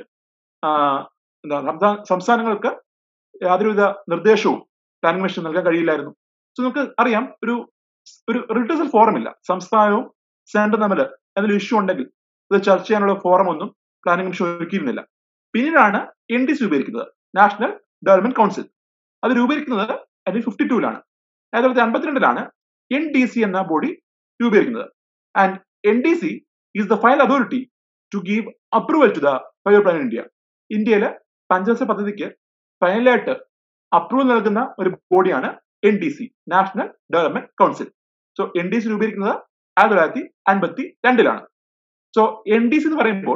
എന്താ സംസ്ഥാ- സംസ്ഥാനങ്ങൾക്ക് യാതൊരുവിധ നിർദ്ദേശവും പ്ലാനിംഗ് കമ്മീഷൻ നൽകാൻ കഴിയില്ലായിരുന്നു സോ നമുക്ക് അറിയാം ഒരു ഒരു റിട്ടേഴ്സൽ ഫോറം ഇല്ല സംസ്ഥാനവും സെൻട്രൽ തമ്മിൽ എന്തെങ്കിലും ഇഷ്യൂ ഉണ്ടെങ്കിൽ ഇത് ചർച്ച ചെയ്യാനുള്ള ഫോറം ഒന്നും പ്ലാനിംഗ് കമ്മീഷൻ ഒരുക്കിയിരുന്നില്ല പിന്നീടാണ് എൻ ഡി സി രൂപീകരിക്കുന്നത് നാഷണൽ ഡെവലപ്മെന്റ് കൗൺസിൽ അത് രൂപീകരിക്കുന്നത് അതിൽ ഫിഫ്റ്റി ടൂലാണ് ആയിരത്തി തൊള്ളായിരത്തി അമ്പത്തിരണ്ടിലാണ് എൻ ഡി സി എന്ന ബോഡി രൂപീകരിക്കുന്നത് and N D C is the final authority to give approval to the fire plan India ഇന്ത്യയിലെ പഞ്ചവത്സര പദ്ധതിക്ക് ഫൈനലായിട്ട് അപ്രൂവൽ നൽകുന്ന ഒരു ബോഡിയാണ് N D C national development council so N D C രൂപീകരിക്കുന്നത് ആയിരത്തി തൊള്ളായിരത്തി അൻപത്തി രണ്ടിലാണ് സോ എൻ ഡി സി എന്ന് പറയുമ്പോൾ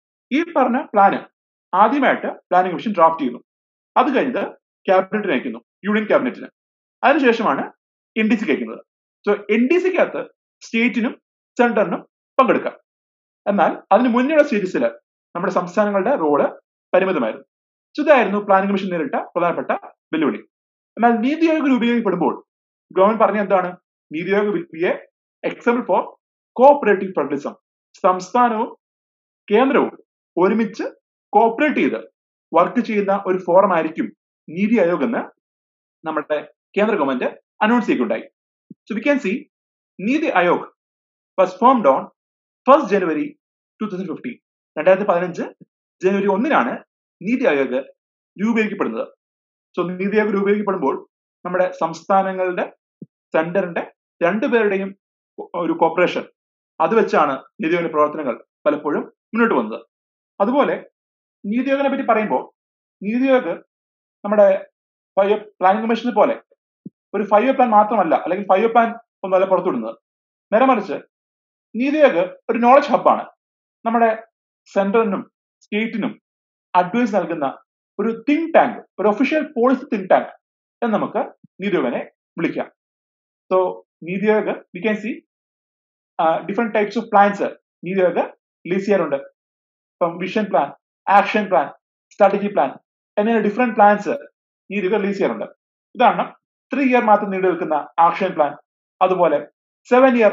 ഈ പറഞ്ഞ പ്ലാന് ആദ്യമായിട്ട് പ്ലാനിംഗ് കമ്മീഷൻ ഡ്രാഫ്റ്റ് ചെയ്യുന്നു അത് കഴിഞ്ഞത് ക്യാബിനറ്റിന് അയക്കുന്നു യൂണിയൻ ക്യാബിനറ്റിന് അതിനുശേഷമാണ് എൻ ഡി സിക്ക് അയക്കുന്നത് സോ എൻ ഡി സിക്കകത്ത് സ്റ്റേറ്റിനും സെൻട്രലിനും പങ്കെടുക്കാം എന്നാൽ അതിന് മുന്നേയുള്ള സ്റ്റേറ്റസിൽ നമ്മുടെ സംസ്ഥാനങ്ങളുടെ റോള് പരിമിതമായിരുന്നു So ഇതായിരുന്നു പ്ലാനിംഗ് കമ്മീഷൻ നേരിട്ട പ്രധാനപ്പെട്ട വെല്ലുവിളി എന്നാൽ നീതി ആയോഗ് രൂപീകരിക്കപ്പെടുമ്പോൾ ഗവൺമെന്റ് പറഞ്ഞ എന്താണ് NITI Aayog will be a example for cooperative federalism സംസ്ഥാനവും കേന്ദ്രവും ഒരുമിച്ച് കോപ്പറേറ്റ് ചെയ്ത് വർക്ക് ചെയ്യുന്ന ഒരു ഫോറം ആയിരിക്കും നീതി ആയോഗ് എന്ന് നമ്മുടെ കേന്ദ്ര ഗവൺമെന്റ് അനൗൺസ് ചെയ്യുകയുണ്ടായി so we can see NITI Aayog was formed on first January two thousand fifteen രണ്ടായിരത്തി പതിനഞ്ച് ജനുവരി ഒന്നിനാണ് നീതി ആയോഗ് രൂപീകരിക്കപ്പെടുന്നത് സോ നീതി ആയോഗ് രൂപീകരിക്കപ്പെടുമ്പോൾ നമ്മുടെ സംസ്ഥാനങ്ങളുടെ സെന്ററിന്റെ രണ്ടുപേരുടെയും ഒരു കോപ്പറേഷൻ അത് വെച്ചാണ് നീതി ആയോഗിന്റെ പ്രവർത്തനങ്ങൾ പലപ്പോഴും മുന്നോട്ട് വന്നത് അതുപോലെ നീതി ആയോഗിനെ പറ്റി പറയുമ്പോൾ നീതി ആയോഗ് നമ്മുടെ ഫൈവ് പ്ലാനിംഗ് കമ്മീഷനെ പോലെ ഒരു ഫൈവ് പ്ലാൻ മാത്രമല്ല അല്ലെങ്കിൽ ഫൈവ് പ്ലാൻ ഒന്നല്ല പുറത്തുവിടുന്നത് നേരെ മറിച്ച് നീതി ആയോഗ് ഒരു നോളജ് ഹബ്ബാണ് നമ്മുടെ സെൻട്രലിനും സ്റ്റേറ്റിനും അഡ്വൈസ് നൽകുന്ന ഒരു തിങ്ക് ടാങ്ക് ഒരു ഒഫീഷ്യൽ പോളിസി തിങ്ക് ടാങ്ക് എന്ന് നമുക്ക് നീതി ആയോഗിനെ വിളിക്കാം so NITI Aayog we can see different types of plans NITI Aayog release ചെയ്യാറുണ്ട് ഇപ്പം vision plan action plan strategy plan എന്നിങ്ങനെ different plans NITI Aayog release ചെയ്യാറുണ്ട് ഉദാഹരണം ത്രീ ഇയർ മാത്രം നീണ്ടു നിൽക്കുന്ന ആക്ഷൻ പ്ലാൻ അതുപോലെ സെവൻ ഇയർ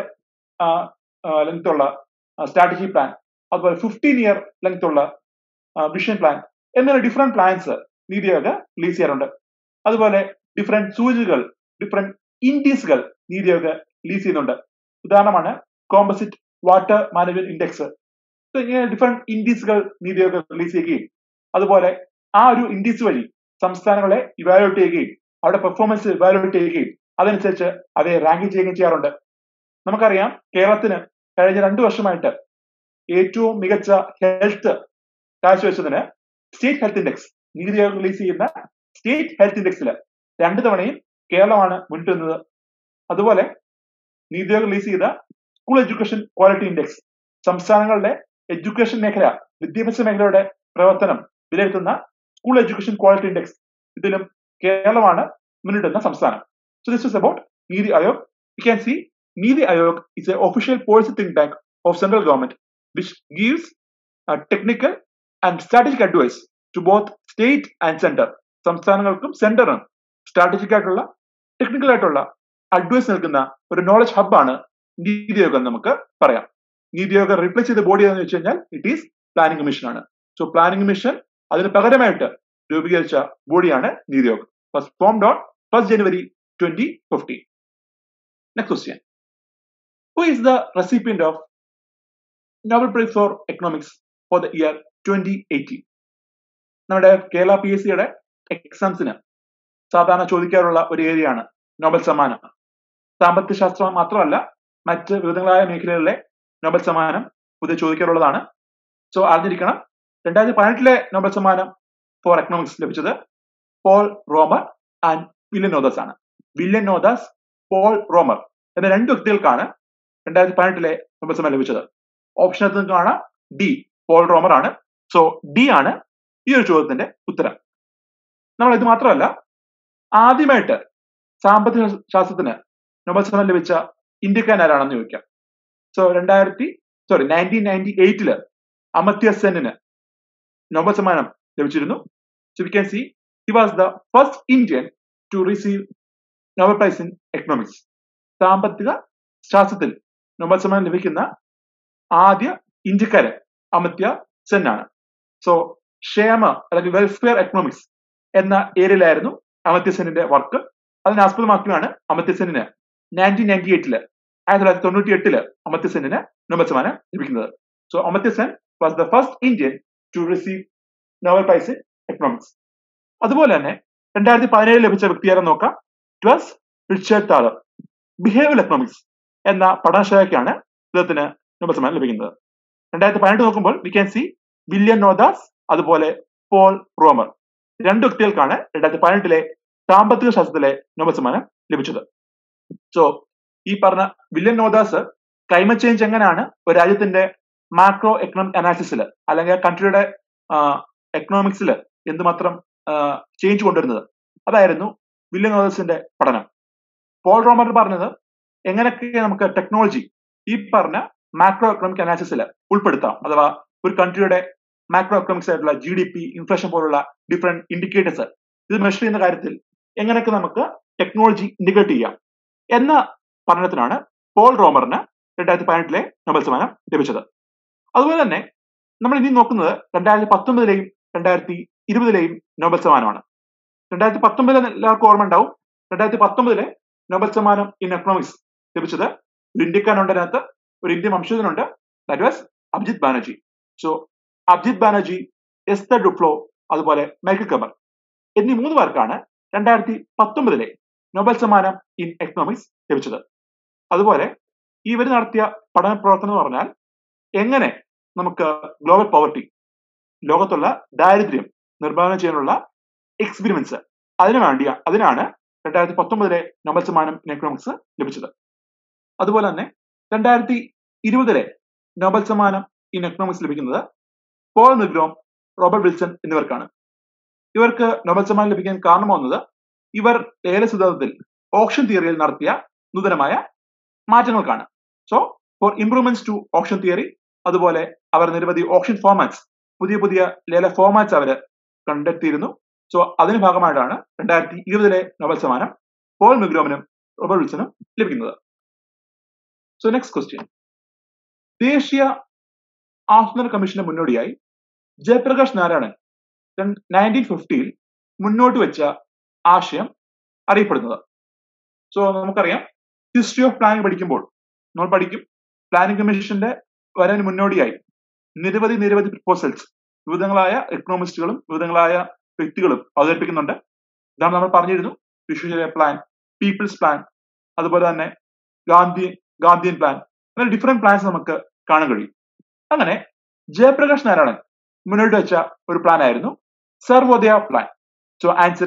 ലെങ്ത് ഉള്ള സ്ട്രാറ്റജി പ്ലാൻ അതുപോലെ ഫിഫ്റ്റീൻ ഇയർ ലെങ്ത് ഉള്ള വിഷൻ പ്ലാൻ എന്നിങ്ങനെ different plans NITI Aayog release ചെയ്യാറുണ്ട് അതുപോലെ ഡിഫറെന്റ് സൂചികകൾ ഡിഫറെന്റ് ഇൻഡീസുകൾ നീതി ആയോഗ് റിലീസ് ചെയ്യുന്നുണ്ട് ഉദാഹരണമാണ് കോമ്പസിറ്റ് വാട്ടർ മാനേജ്മെന്റ് ഇൻഡെക്സ് ഇങ്ങനെ ഡിഫറെന്റ് ഇൻഡീസുകൾ നീതി ആയോഗ് റിലീസ് ചെയ്യുകയും അതുപോലെ ആ ഒരു ഇൻഡീസ് വഴി സംസ്ഥാനങ്ങളെ ഇവാലുവേറ്റ് ചെയ്യുകയും അവരുടെ പെർഫോമൻസ് ഇവാലുവേറ്റ് ചെയ്യുകയും അതനുസരിച്ച് അവയെ റാങ്ക് ചെയ്യുകയും ചെയ്യാറുണ്ട് നമുക്കറിയാം കേരളത്തിന് കഴിഞ്ഞ രണ്ടു വർഷമായിട്ട് ഏറ്റവും മികച്ച ഹെൽത്ത് കാഴ്ചവെച്ചതിന് state health index NITI Aayog release ചെയ്യുന്ന സ്റ്റേറ്റ് ഹെൽത്ത് ഇൻഡെക്സിൽ രണ്ടു തവണയും കേരളമാണ് മുന്നിട്ടുന്നത് അതുപോലെ നീതി ആയോഗ് റിലീസ് ചെയ്ത സ്കൂൾ എഡ്യൂക്കേഷൻ ക്വാളിറ്റി ഇൻഡെക്സ് സംസ്ഥാനങ്ങളുടെ എഡ്യൂക്കേഷൻ മേഖല വിദ്യാഭ്യാസ മേഖലയുടെ പ്രവർത്തനം വിലയിരുത്തുന്ന സ്കൂൾ എഡ്യൂക്കേഷൻ ക്വാളിറ്റി ഇൻഡെക്സ് ഇതിലും കേരളമാണ് മുന്നിട്ടുന്ന സംസ്ഥാനം സോ ദിസ് ഇസ് അബൌട്ട് നീതി Aayog U can see NITI Aayog is a official policy think tank of central government which gives technical and strategic advice to both state and centre സംസ്ഥാനങ്ങൾക്കും സെന്ററിനും strategic ആയിട്ടുള്ള technical ആയിട്ടുള്ള advice നൽകുന്ന ഒരു നോളജ് ഹബ്ബാണ് നീതി ആയോഗ് എന്ന് നമുക്ക് പറയാം നീതി ആയോഗ് റീപ്ലേസ് ചെയ്ത ബോഡി എന്ന് വെച്ച് കഴിഞ്ഞാൽ ഇറ്റ് ഈസ് പ്ലാനിംഗ് കമ്മീഷൻ ആണ് സോ പ്ലാനിംഗ് കമ്മീഷൻ അതിന് പകരമായിട്ട് രൂപീകരിച്ച ബോഡിയാണ് നീതി Aayog was formed on 1st January 2015. Next question. Who is the recipient of Nobel Prize for Economics for the year 2018? നമ്മുടെ കേരള പി എസ് സിയുടെ എക്സാംസിന് സാധാരണ ചോദിക്കാറുള്ള ഒരു ഏരിയയാണ് നോബൽ സമ്മാനം സാമ്പത്തിക ശാസ്ത്രം മാത്രമല്ല മറ്റ് വിവിധങ്ങളായ മേഖലകളിലെ നോബൽ സമ്മാനം പുതിയ ചോദിക്കാറുള്ളതാണ് സോ അറിഞ്ഞിരിക്കണം രണ്ടായിരത്തി പതിനെട്ടിലെ നോബൽ സമ്മാനം ഫോർ എക്കണോമിക്സ് ലഭിച്ചത് പോൾ റോമർ ആൻഡ് വില്യനോദസ് ആണ് വില്യനോദസ് പോൾ റോമർ എന്ന രണ്ട് വ്യക്തികൾക്കാണ് രണ്ടായിരത്തി പതിനെട്ടിലെ നോബൽ സമ്മാനം ലഭിച്ചത് ഓപ്ഷനകത്ത് കാണാം ഡി പോൾ റോമർ ആണ് സോ ഡി ആണ് ഈ ഒരു ചോദ്യത്തിന്റെ ഉത്തരം നമ്മൾ ഇത് മാത്രമല്ല ആദ്യമായിട്ട് സാമ്പത്തിക ശാസ്ത്രത്തിന് നോബൽ സമ്മാനം ലഭിച്ച ഇന്ത്യക്കാരൻ ആരാണെന്ന് ചോദിക്കാം സോ രണ്ടായിരത്തി സോറി നയൻറ്റീൻ നയൻറ്റി എയ്റ്റില് അമർത്യ സെന്നിന് നോബൽ സമ്മാനം ലഭിച്ചിരുന്നു so we can see he was the first Indian to receive Nobel prize in economics സാമ്പത്തിക ശാസ്ത്രത്തിൽ നോബൽ സമ്മാനം ലഭിക്കുന്ന ആദ്യ ഇന്ത്യക്കാരൻ അമർത്യ സെൻ ആണ് സോ ക്ഷേമ അല്ലെങ്കിൽ വെൽഫെയർ എക്കണോമിക്സ് എന്ന ഏരിയയിലായിരുന്നു അമർത്യ സെന്നിന്റെ വർക്ക് അതിനെ ആസ്പദമാക്കിയാണ് അമർത്യ സെന്നിന് നയൻറ്റീൻ നയൻറ്റി എയ്റ്റില് ആയിരത്തി തൊള്ളായിരത്തി തൊണ്ണൂറ്റി എട്ടില് അമർത്യ സെന്നിന് നോബൽ സമ്മാനം ലഭിക്കുന്നത് so Amartya Sen was the first Indian to receive Nobel prize in economics അതുപോലെ തന്നെ രണ്ടായിരത്തി പതിനേഴിൽ ലഭിച്ച വ്യക്തിയാരെ നോക്കാം ട്വസ് റിച്ചർഡ് താളർ ബിഹേവിയർ എക്കണോമിക്സ് എന്ന പഠനശാഖയ്ക്കാണ് ഇദ്ദേഹത്തിന് നോബൽ സമ്മാനം ലഭിക്കുന്നത് രണ്ടായിരത്തി പതിനെട്ട് നോക്കുമ്പോൾ we can see William Nordhaus അതുപോലെ പോൾ റോമർ രണ്ട് വ്യക്തികൾക്കാണ് രണ്ടായിരത്തി പതിനെട്ടിലെ സാമ്പത്തിക ശാസ്ത്രത്തിലെ നോബൽ സമ്മാനം ലഭിച്ചത് സോ ഈ പറഞ്ഞ വില്യം നോദാസ് ക്ലൈമറ്റ് ചേഞ്ച് എങ്ങനെയാണ് ഒരു രാജ്യത്തിന്റെ മാക്രോ എക്കണോമിക് അനാലിസിസിൽ അല്ലെങ്കിൽ കൺട്രിയുടെ എക്കണോമിക്സിൽ എന്തുമാത്രം ചേഞ്ച് കൊണ്ടുവരുന്നത് അതായിരുന്നു വില്യം നോദാസിന്റെ പഠനം പോൾ റോമർ പറഞ്ഞത് എങ്ങനെയൊക്കെ നമുക്ക് ടെക്നോളജി ഈ പറഞ്ഞ മാക്രോ എക്കണോമിക് അനാലിസിസിൽ ഉൾപ്പെടുത്താം അഥവാ ഒരു കൺട്രിയുടെ മാക്രോ എക്കണോമിക്സ് ആയിട്ടുള്ള ജി ഡി പി ഇൻഫ്ലേഷൻ പോലുള്ള ഡിഫറെന്റ് ഇൻഡിക്കേറ്റേഴ്സ് ഇത് മെഷർ ചെയ്യുന്ന കാര്യത്തിൽ എങ്ങനെയൊക്കെ നമുക്ക് ടെക്നോളജി ഇന്റഗ്രേറ്റ് ചെയ്യാം എന്ന പഠനത്തിനാണ് പോൾ റോമറിന് രണ്ടായിരത്തി പതിനെട്ടിലെ നോബൽ സമ്മാനം ലഭിച്ചത് അതുപോലെ തന്നെ നമ്മൾ ഇനി നോക്കുന്നത് രണ്ടായിരത്തി പത്തൊമ്പതിലെയും രണ്ടായിരത്തി ഇരുപതിലെയും നോബൽ സമ്മാനമാണ് രണ്ടായിരത്തി പത്തൊമ്പതിലെ എല്ലാവർക്കും ഓർമ്മ ഉണ്ടാവും രണ്ടായിരത്തി പത്തൊമ്പതിലെ നോബൽ സമ്മാനം ഇൻ എക്കണോമിക്സ് ലഭിച്ചത് ഒരു ഇന്ത്യക്കാരുണ്ട് അതിനകത്ത് ഒരു ഇന്ത്യൻ വംശജനുണ്ട് that was Abhijit Banerjee so Abhijit Banerjee Esther Duflo അതുപോലെ മൈക്കിൾ കബർ എന്നീ മൂന്ന് പേർക്കാണ് രണ്ടായിരത്തി പത്തൊമ്പതിലെ നോബൽ സമ്മാനം ഇൻ എക്കണോമിക്സ് ലഭിച്ചത് അതുപോലെ ഇവർ നടത്തിയ പഠന പ്രവർത്തനം എന്ന് പറഞ്ഞാൽ എങ്ങനെ നമുക്ക് ഗ്ലോബൽ പോവർട്ടി ലോകത്തുള്ള ദാരിദ്ര്യം നിർമ്മാണം ചെയ്യാനുള്ള എക്സ്പെരിമെന്റ്സ് അതിനു വേണ്ടിയ അതിനാണ് രണ്ടായിരത്തി പത്തൊമ്പതിലെ നോബൽ സമ്മാനം ഇൻ എക്കണോമിക്സ് ലഭിച്ചത് അതുപോലെ തന്നെ രണ്ടായിരത്തി ഇരുപതിലെ നോബൽ സമ്മാനം ഇൻ എക്കണോമിക്സ് ലഭിക്കുന്നത് പോൾ നിഗ്രോം റോബർട്ട് വിൽസൺ എന്നിവർക്കാണ് ഇവർക്ക് നോബൽ സമ്മാനം ലഭിക്കാൻ കാരണമാവുന്നത് ഇവർ ലേല സിദ്ധാന്തത്തിൽ ഓപ്ഷൻ തിയറിയിൽ നടത്തിയ നൂതനമായ മാറ്റങ്ങൾക്കാണ് so for improvements to option theory അതുപോലെ അവർ നിരവധി ഓപ്ഷൻ ഫോമാറ്റ്സ് പുതിയ പുതിയ ലേല ഫോമാറ്റ്സ് അവർ കണ്ടെത്തിയിരുന്നു സോ അതിന് ഭാഗമായിട്ടാണ് രണ്ടായിരത്തി ഇരുപതിലെ നോബൽ സമ്മാനം പോൾ മിഗ്രോമിനും റോബർട്ട് വിൽസനും ലഭിക്കുന്നത് സോ നെക്സ്റ്റ് ക്വസ്റ്റ്യൻ ദേശീയ ആസൂത്രണ കമ്മീഷന്റെ മുന്നോടിയായി ജയപ്രകാശ് നാരായണൻ നയൻറ്റീൻ ഫിഫ്റ്റിയിൽ മുന്നോട്ട് വെച്ച ആശയം അറിയപ്പെടുന്നത് സോ നമുക്കറിയാം ഹിസ്റ്ററി ഓഫ് പ്ലാനിംഗ് പഠിക്കുമ്പോൾ നമ്മൾ പഠിക്കും പ്ലാനിംഗ് കമ്മീഷന്റെ വരവിന് മുന്നോടിയായി നിരവധി നിരവധി പ്രപ്പോസൽസ് വിവിധങ്ങളായ എക്കണോമിസ്റ്റുകളും വിവിധങ്ങളായ വ്യക്തികളും അവതരിപ്പിക്കുന്നുണ്ട് ഇതാണ് നമ്മൾ പറഞ്ഞിരുന്നു വിശ്വശരീര പ്ലാൻ പീപ്പിൾസ് പ്ലാൻ അതുപോലെ തന്നെ ഗാന്ധി ഗാന്ധിയൻ പ്ലാൻ അങ്ങനെ ഡിഫറെന്റ് പ്ലാൻസ് നമുക്ക് കാണാൻ കഴിയും അങ്ങനെ ജയപ്രകാശ് നാരായണൻ മുന്നോട്ട് വെച്ച ഒരു പ്ലാൻ ആയിരുന്നു Sarvodaya plan so answer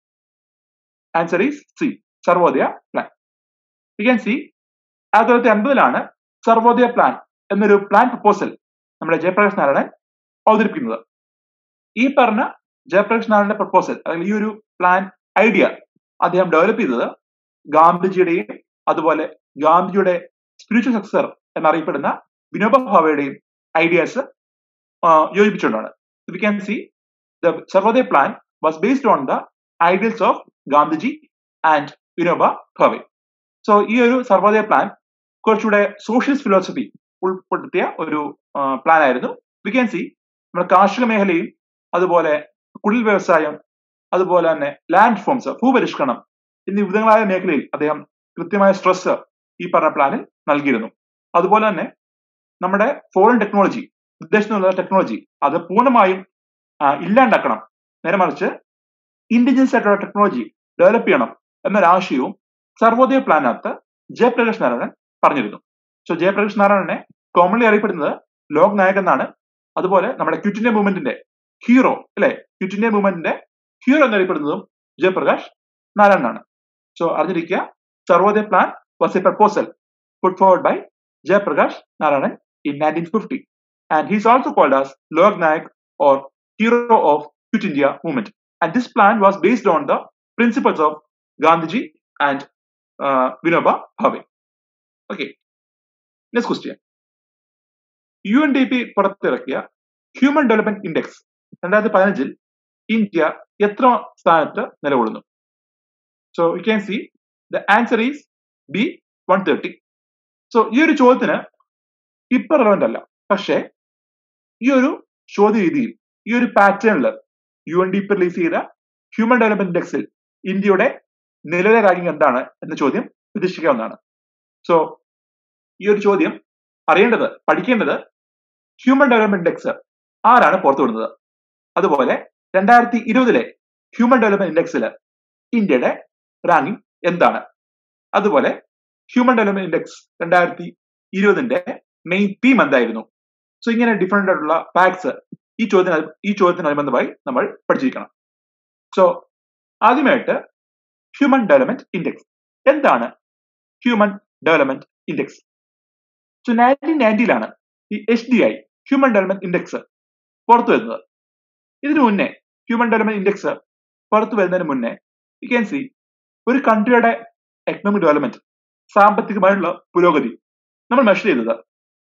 answer is C Sarvodaya plan you can see ആയിരത്തി തൊള്ളായിരത്തി അൻപതിലാണ് സർവോദയ പ്ലാൻ എന്നൊരു പ്ലാൻ പ്രപ്പോസൽ നമ്മുടെ ജയപ്രകാശ് നാരായണൻ അവതരിപ്പിക്കുന്നത് ഈ പറഞ്ഞ ജയപ്രകാശ് നാരായണന്റെ പ്രപ്പോസൽ അല്ലെങ്കിൽ ഈ ഒരു പ്ലാൻ ഐഡിയ അദ്ദേഹം ഡെവലപ്പ് ചെയ്തത് ഗാന്ധിജിയുടെയും അതുപോലെ ഗാന്ധിജിയുടെ സ്പിരിച്വൽ സക്സർ എന്നറിയപ്പെടുന്ന വിനോബ ഭാവയുടെയും ഐഡിയാസ് യോജിപ്പിച്ചുകൊണ്ടാണ് we can see the Sarvodaya plan was based on the ideals of Gandhiji and Vinoba Bhave so ഈ ഒരു സർവോദയ പ്ലാൻ കുറച്ചുകൂടെ സോഷ്യലിസ്റ്റ് ഫിലോസഫി ഉൾപ്പെടുത്തിയ ഒരു പ്ലാൻ ആയിരുന്നു വി ക്യാൻ സി നമ്മുടെ കാർഷിക മേഖലയും അതുപോലെ കുടിൽ വ്യവസായം അതുപോലെ തന്നെ ലാൻഡ് ഫോംസ് ഭൂപരിഷ്കരണം എന്നീ വിവിധങ്ങളായ മേഖലയിൽ അദ്ദേഹം കൃത്യമായ സ്ട്രെസ് ഈ പറഞ്ഞ പ്ലാനിൽ നൽകിയിരുന്നു അതുപോലെ തന്നെ നമ്മുടെ ഫോറിൻ ടെക്നോളജി വിദേശത്തുള്ള ടെക്നോളജി അത് പൂർണ്ണമായും ആ, ഇല്ലാണ്ടാക്കണം നേരെ മറിച്ച് ഇന്റലിജൻസ് ആയിട്ടുള്ള ടെക്നോളജി ഡെവലപ്പ് ചെയ്യണം എന്നൊരാശയവും സർവോദയ പ്ലാനകത്ത് ജയപ്രകാശ് നാരായണൻ പറഞ്ഞിരുന്നു സോ ജയപ്രകാശ് നാരായണനെ കോമൺലി അറിയപ്പെടുന്നത് ലോക് നായക് എന്നാണ് അതുപോലെ നമ്മുടെ ക്വിറ്റ് ഇന്ത്യ മൂവ്മെന്റിന്റെ ഹീറോ അല്ലെ ക്വിറ്റ് ഇന്ത്യ മൂവ്മെന്റിന്റെ ഹീറോ എന്നറിയപ്പെടുന്നതും ജയപ്രകാശ് നാരായണനാണ് സോ അറിഞ്ഞിരിക്കുക Sarvodaya plan was a proposal put forward by Jayaprakash Narayanan in 1950 and he's also called as Lok Nayak or hero of Quit India movement. And this plan was based on the principles of Gandhiji and uh, Vinoba Bhave. Okay. Next question. U N D P പുറത്തിറക്കിയ human development index രണ്ടായിരത്തി പതിനഞ്ചിൽ India എത്ര സ്ഥാനത്ത് നിലകൊള്ളുന്നു so you can see the answer is B one thirty so ഈ ഒരു ചോദ്യത്തിന് ഇപ്പൊ റെലവെന്റ് അല്ല പക്ഷേ ഈ ഒരു ചോദ്യ രീതിയിൽ ഈ ഒരു പാറ്റേണിൽ U N D P release ചെയ്ത ഹ്യൂമൻ ഡെവലപ്മെന്റ് ഇൻഡെക്സിൽ ഇന്ത്യയുടെ നിലവിലെ റാങ്കിങ് എന്താണ് എന്ന ചോദ്യം പ്രതീക്ഷിക്കാവുന്നതാണ് സോ ഈ ഒരു ചോദ്യം അറിയേണ്ടത് പഠിക്കേണ്ടത് ഹ്യൂമൻ ഡെവലപ്മെന്റ് ഇൻഡെക്സ് ആരാണ് പുറത്തുവിടുന്നത് അതുപോലെ രണ്ടായിരത്തി ഇരുപതിലെ ഹ്യൂമൻ ഡെവലപ്മെന്റ് ഇൻഡെക്സിൽ ഇന്ത്യയുടെ റാങ്കിങ് എന്താണ് അതുപോലെ ഹ്യൂമൻ ഡെവലപ്മെന്റ് ഇൻഡെക്സ് രണ്ടായിരത്തി ഇരുപതിന്റെ മെയിൻ തീം എന്തായിരുന്നു സോ ഇങ്ങനെ ഡിഫറെന്റ് ആയിട്ടുള്ള ഫാക്ട്സ് ഈ ചോദ്യത്തിന് ഈ ചോദ്യത്തിനനുബന്ധമായി നമ്മൾ പഠിച്ചിരിക്കണം സോ ആദ്യമായിട്ട് ഹ്യൂമൻ ഡെവലപ്മെന്റ് ഇൻഡെക്സ് എന്താണ് human development index so nineteen നയൻറ്റിയിലാണ് ഈ H D I human development index പുറത്തു വരുന്നത് ഇതിനു മുന്നേ ഹ്യൂമൻ ഡെവലപ്മെന്റ് ഇൻഡെക്സ് പുറത്തു വരുന്നതിന് മുന്നേ യു ക്യാൻ സി ഒരു കൺട്രിയുടെ എക്കണോമിക് ഡെവലപ്മെന്റ് സാമ്പത്തികമായിട്ടുള്ള പുരോഗതി നമ്മൾ മെഷർ ചെയ്തത്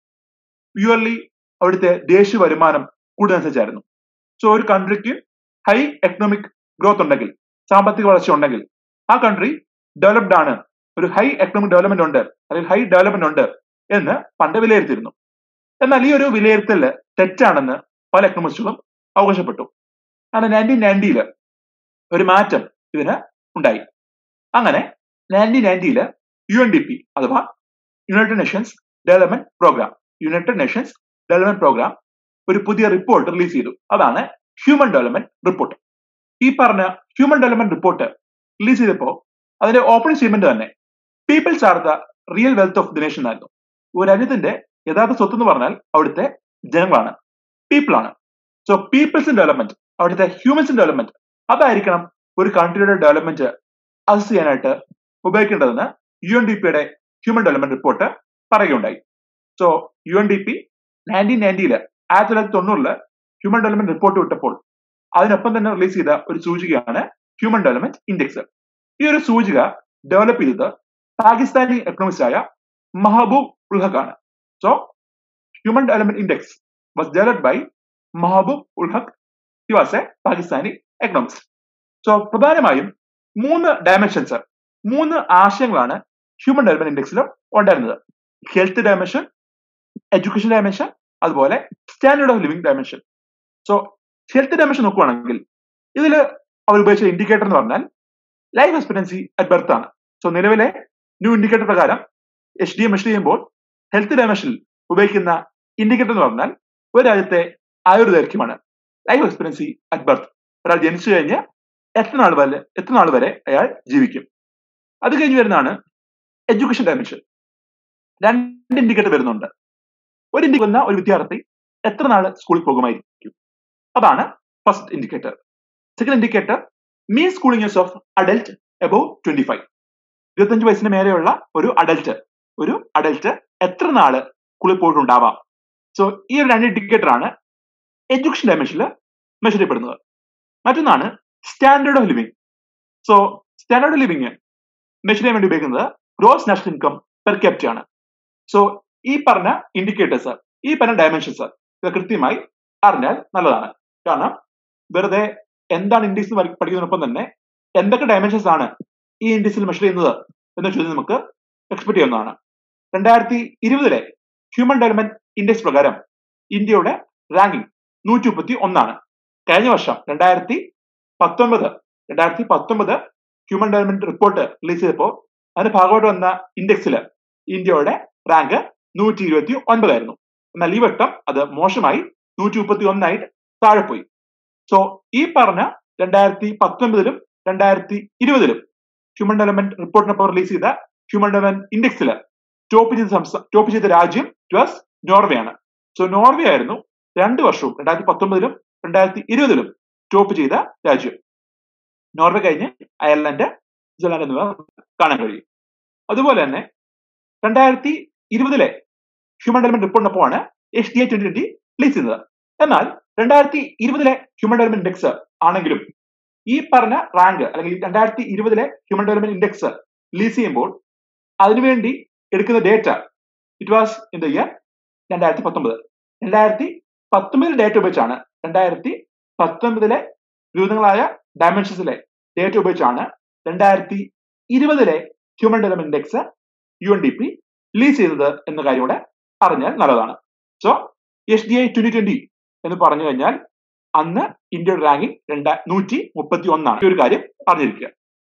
പ്യുവർലി അവിടുത്തെ ദേശീയ വരുമാനം കൂടുന്നതനുസരിച്ചായിരുന്നു സോ ഒരു കൺട്രിക്ക് ഹൈ എക്കണോമിക് ഗ്രോത്ത് ഉണ്ടെങ്കിൽ സാമ്പത്തിക വളർച്ച ഉണ്ടെങ്കിൽ ആ കൺട്രി ഡെവലപ്ഡ് ആണ് ഒരു ഹൈ എക്കണോമിക് ഡെവലപ്മെന്റ് ഉണ്ട് അല്ലെങ്കിൽ ഹൈ ഡെവലപ്മെന്റ് ഉണ്ട് എന്ന് പണ്ട് വിലയിരുത്തിയിരുന്നു എന്നാൽ ഈ ഒരു വിലയിരുത്തൽ തെറ്റാണെന്ന് പല എക്കണോമിസ്റ്റുകളും അവകാശപ്പെട്ടു അങ്ങനെ നയൻറ്റീൻ നയൻറ്റിയില് ഒരു മാറ്റം ഇതിന് ഉണ്ടായി അങ്ങനെ നയൻറ്റീൻ നയൻറ്റിയില് യു എൻ ഡി പി അഥവാ United Nations development programme United Nations development programme ഒരു പുതിയ റിപ്പോർട്ട് റിലീസ് ചെയ്തു അതാണ് ഹ്യൂമൻ ഡെവലപ്മെന്റ് റിപ്പോർട്ട് ഈ പറഞ്ഞ ഹ്യൂമൻ ഡെവലപ്മെന്റ് റിപ്പോർട്ട് റിലീസ് ചെയ്തപ്പോൾ അതിന്റെ ഓപ്പണിംഗ് സ്റ്റേറ്റ്മെന്റ് തന്നെ people's are the real wealth of the nation ആയിരുന്നു ഒരു രാജ്യത്തിന്റെ യഥാർത്ഥ സ്വത്ത് എന്ന് പറഞ്ഞാൽ അവിടുത്തെ ജനങ്ങളാണ് പീപ്പിൾ ആണ് സോ പീപ്പിൾസിന്റെ ഡെവലപ്മെന്റ് അവിടുത്തെ ഹ്യൂമൻസിന്റെ ഡെവലപ്മെന്റ് അതായിരിക്കണം ഒരു കൺട്രിയുടെ ഡെവലപ്മെന്റ് അസസ് ചെയ്യാനായിട്ട് ഉപയോഗിക്കേണ്ടതെന്ന് യു എൻ ഡി പിയുടെ ഹ്യൂമൻ ഡെവലപ്മെന്റ് റിപ്പോർട്ട് പറയുകയുണ്ടായി so U N D P nineteen നയൻറ്റിയില് ആയിരത്തി തൊള്ളായിരത്തി തൊണ്ണൂറില് ഹ്യൂമൻ ഡെവലപ്മെന്റ് റിപ്പോർട്ട് വിട്ടപ്പോൾ അതിനൊപ്പം തന്നെ റിലീസ് ചെയ്ത ഒരു സൂചികയാണ് ഹ്യൂമൻ ഡെവലപ്മെന്റ് ഇൻഡെക്സ് ഈ ഒരു സൂചിക ഡെവലപ്പ് ചെയ്തത് പാകിസ്ഥാനി എക്കണോമിസ്റ്റ് ആയ മഹബൂബ് ഉൽഹഖ് ആണ് so human development index was developed by Mahbub ul Haq he was a Pakistani economist so പ്രധാനമായും മൂന്ന് ഡയമെൻഷൻസ് മൂന്ന് ആശയങ്ങളാണ് ഹ്യൂമൻ ഡെവലപ്മെന്റ് ഇൻഡെക്സിൽ ഉണ്ടായിരുന്നത് ഹെൽത്ത് ഡയമെൻഷൻ എഡ്യൂക്കേഷൻ ഡയമെൻഷൻ അതുപോലെ standard of living dimension so health dimension നോക്കുവാണെങ്കിൽ ഇതിൽ അവർ ഉപയോഗിച്ച ഇൻഡിക്കേറ്റർ എന്ന് പറഞ്ഞാൽ ലൈഫ് എക്സ്പെക്ടൻസി അറ്റ് ബർത്ത് ആണ് സോ നിലവിലെ ന്യൂ ഇൻഡിക്കേറ്റർ പ്രകാരം എച്ച് ഡി എം മെഷർ ചെയ്യുമ്പോൾ ഹെൽത്ത് ഡയമെൻഷനിൽ ഉപയോഗിക്കുന്ന ഇൻഡിക്കേറ്റർ എന്ന് പറഞ്ഞാൽ ഒരു രാജ്യത്തെ ആയുർദൈർഘ്യമാണ് ലൈഫ് എക്സ്പെക്ടൻസി അറ്റ് ബർത്ത് ഒരാൾ ജനിച്ചു കഴിഞ്ഞ് എത്ര നാൾ വരെ എത്ര നാൾ വരെ അയാൾ ജീവിക്കും അത് കഴിഞ്ഞ് വരുന്നതാണ് എഡ്യൂക്കേഷൻ ഡയമെൻഷൻ രണ്ട് ഇൻഡിക്കേറ്റർ വരുന്നുണ്ട് ഒരു ഇന്ത്യ വന്ന ഒരു വിദ്യാർത്ഥി എത്ര നാൾ സ്കൂളിൽ പോകുമായിരിക്കും അതാണ് first indicator second indicator mean schooling years of adult above twenty five ഇരുപത്തഞ്ച് വയസ്സിന് മേലെയുള്ള ഒരു അഡൽട്ട് ഒരു അഡൽട്ട് എത്ര നാള് സ്കൂളിൽ പോയിട്ടുണ്ടാവാം സോ ഈ ഒരു രണ്ട് ഇൻഡിക്കേറ്റർ ആണ് എഡ്യൂക്കേഷൻ ഡയമെൻഷനിൽ മെഷർ ചെയ്യപ്പെടുന്നത് മറ്റൊന്നാണ് standard of living so standard of living measure ചെയ്യാൻ വേണ്ടി ഉപയോഗിക്കുന്നത് gross national income per capita ആണ് സോ ഈ പറഞ്ഞ ഇൻഡിക്കേറ്റേഴ്സ് ഈ പറഞ്ഞ ഡയമെൻഷൻസ് ഇത് കൃത്യമായി അറിഞ്ഞാൽ നല്ലതാണ് കാരണം വെറുതെ എന്താണ് ഇൻഡെക്സ് പഠിക്കുന്നതിനൊപ്പം തന്നെ എന്തൊക്കെ ഡയമെൻഷൻസ് ആണ് ഈ ഇൻഡെക്സിൽ മെഷർ ചെയ്യുന്നത് എന്ന ചോദ്യം നമുക്ക് എക്സ്പെക്ട് ചെയ്യാവുന്നതാണ് രണ്ടായിരത്തി ഇരുപതിലെ ഹ്യൂമൻ ഡെവലപ്മെന്റ് ഇൻഡെക്സ് പ്രകാരം ഇന്ത്യയുടെ റാങ്കിംഗ് നൂറ്റി മുപ്പത്തി ഒന്നാണ് കഴിഞ്ഞ വർഷം രണ്ടായിരത്തി പത്തൊമ്പത് രണ്ടായിരത്തി പത്തൊമ്പത് ഹ്യൂമൻ ഡെവലപ്മെന്റ് റിപ്പോർട്ട് റിലീസ് ചെയ്തപ്പോൾ അതിന് ഭാഗമായിട്ട് വന്ന ഇൻഡെക്സിൽ ഇന്ത്യയുടെ റാങ്ക് നൂറ്റി ഇരുപത്തി ഒൻപതായിരുന്നു എന്നാൽ ഈ വട്ടം അത് മോശമായി നൂറ്റി മുപ്പത്തി ഒന്നായിട്ട് താഴെ പോയി സോ ഈ പറഞ്ഞ രണ്ടായിരത്തി പത്തൊൻപതിലും രണ്ടായിരത്തി ഇരുപതിലും ഹ്യൂമൻ ഡെവലപ്മെന്റ് റിപ്പോർട്ടിനൊപ്പം റിലീസ് ചെയ്ത ഹ്യൂമൻ ഡെവലപ്മെന്റ് ഇൻഡെക്സിൽ ടോപ്പ് ചെയ്ത സംസ്ഥാന ടോപ്പ് ചെയ്ത രാജ്യം പ്ലസ് നോർവേ ആണ് സോ നോർവേ ആയിരുന്നു രണ്ട് വർഷവും രണ്ടായിരത്തി പത്തൊമ്പതിലും രണ്ടായിരത്തി ഇരുപതിലും ടോപ്പ് ചെയ്ത രാജ്യം നോർവേ കഴിഞ്ഞ് അയർലൻഡ് സ്വിറ്റ്സർലാൻഡ് എന്നിവ കാണാൻ കഴിയും അതുപോലെ തന്നെ രണ്ടായിരത്തി ഇരുപതിലെ ഹ്യൂമൻ ഡെവലപ്മെന്റ് റിപ്പോർട്ടിനൊപ്പമാണ് H D I twenty twenty release ചെയ്യുന്നത് എന്നാൽ രണ്ടായിരത്തി ഇരുപതിലെ ഹ്യൂമൻ ഡെവലപ്മെന്റ് ഇൻഡെക്സ് ആണെങ്കിലും ഈ പറഞ്ഞ റാങ്ക് അല്ലെങ്കിൽ രണ്ടായിരത്തി ഇരുപതിലെ ഹ്യൂമൻ ഡെവലപ്മെന്റ് ഇൻഡെക്സ് റിലീസ് ചെയ്യുമ്പോൾ അതിനുവേണ്ടി എടുക്കുന്ന data it was in the year രണ്ടായിരത്തി പത്തൊമ്പത് രണ്ടായിരത്തി പത്തൊമ്പതിലെ ഡേറ്റ ഉപയോഗിച്ചാണ് രണ്ടായിരത്തി പത്തൊമ്പതിലെ വിവിധങ്ങളായ ഡയമെൻഷൻസിലെ ഡേറ്റ ഉപയോഗിച്ചാണ് രണ്ടായിരത്തി ഇരുപതിലെ human development index U N D P release ചെയ്തത് എന്ന കാര്യം കൂടെ അറിഞ്ഞാൽ നല്ലതാണ് so S D I twenty twenty എന്ന് പറഞ്ഞു കഴിഞ്ഞാൽ അന്ന് ഇന്ത്യയുടെ റാങ്കിങ് രണ്ടാ നൂറ്റി മുപ്പത്തി ഒന്നാണ് ഈ ഒരു കാര്യം അറിഞ്ഞിരിക്കുക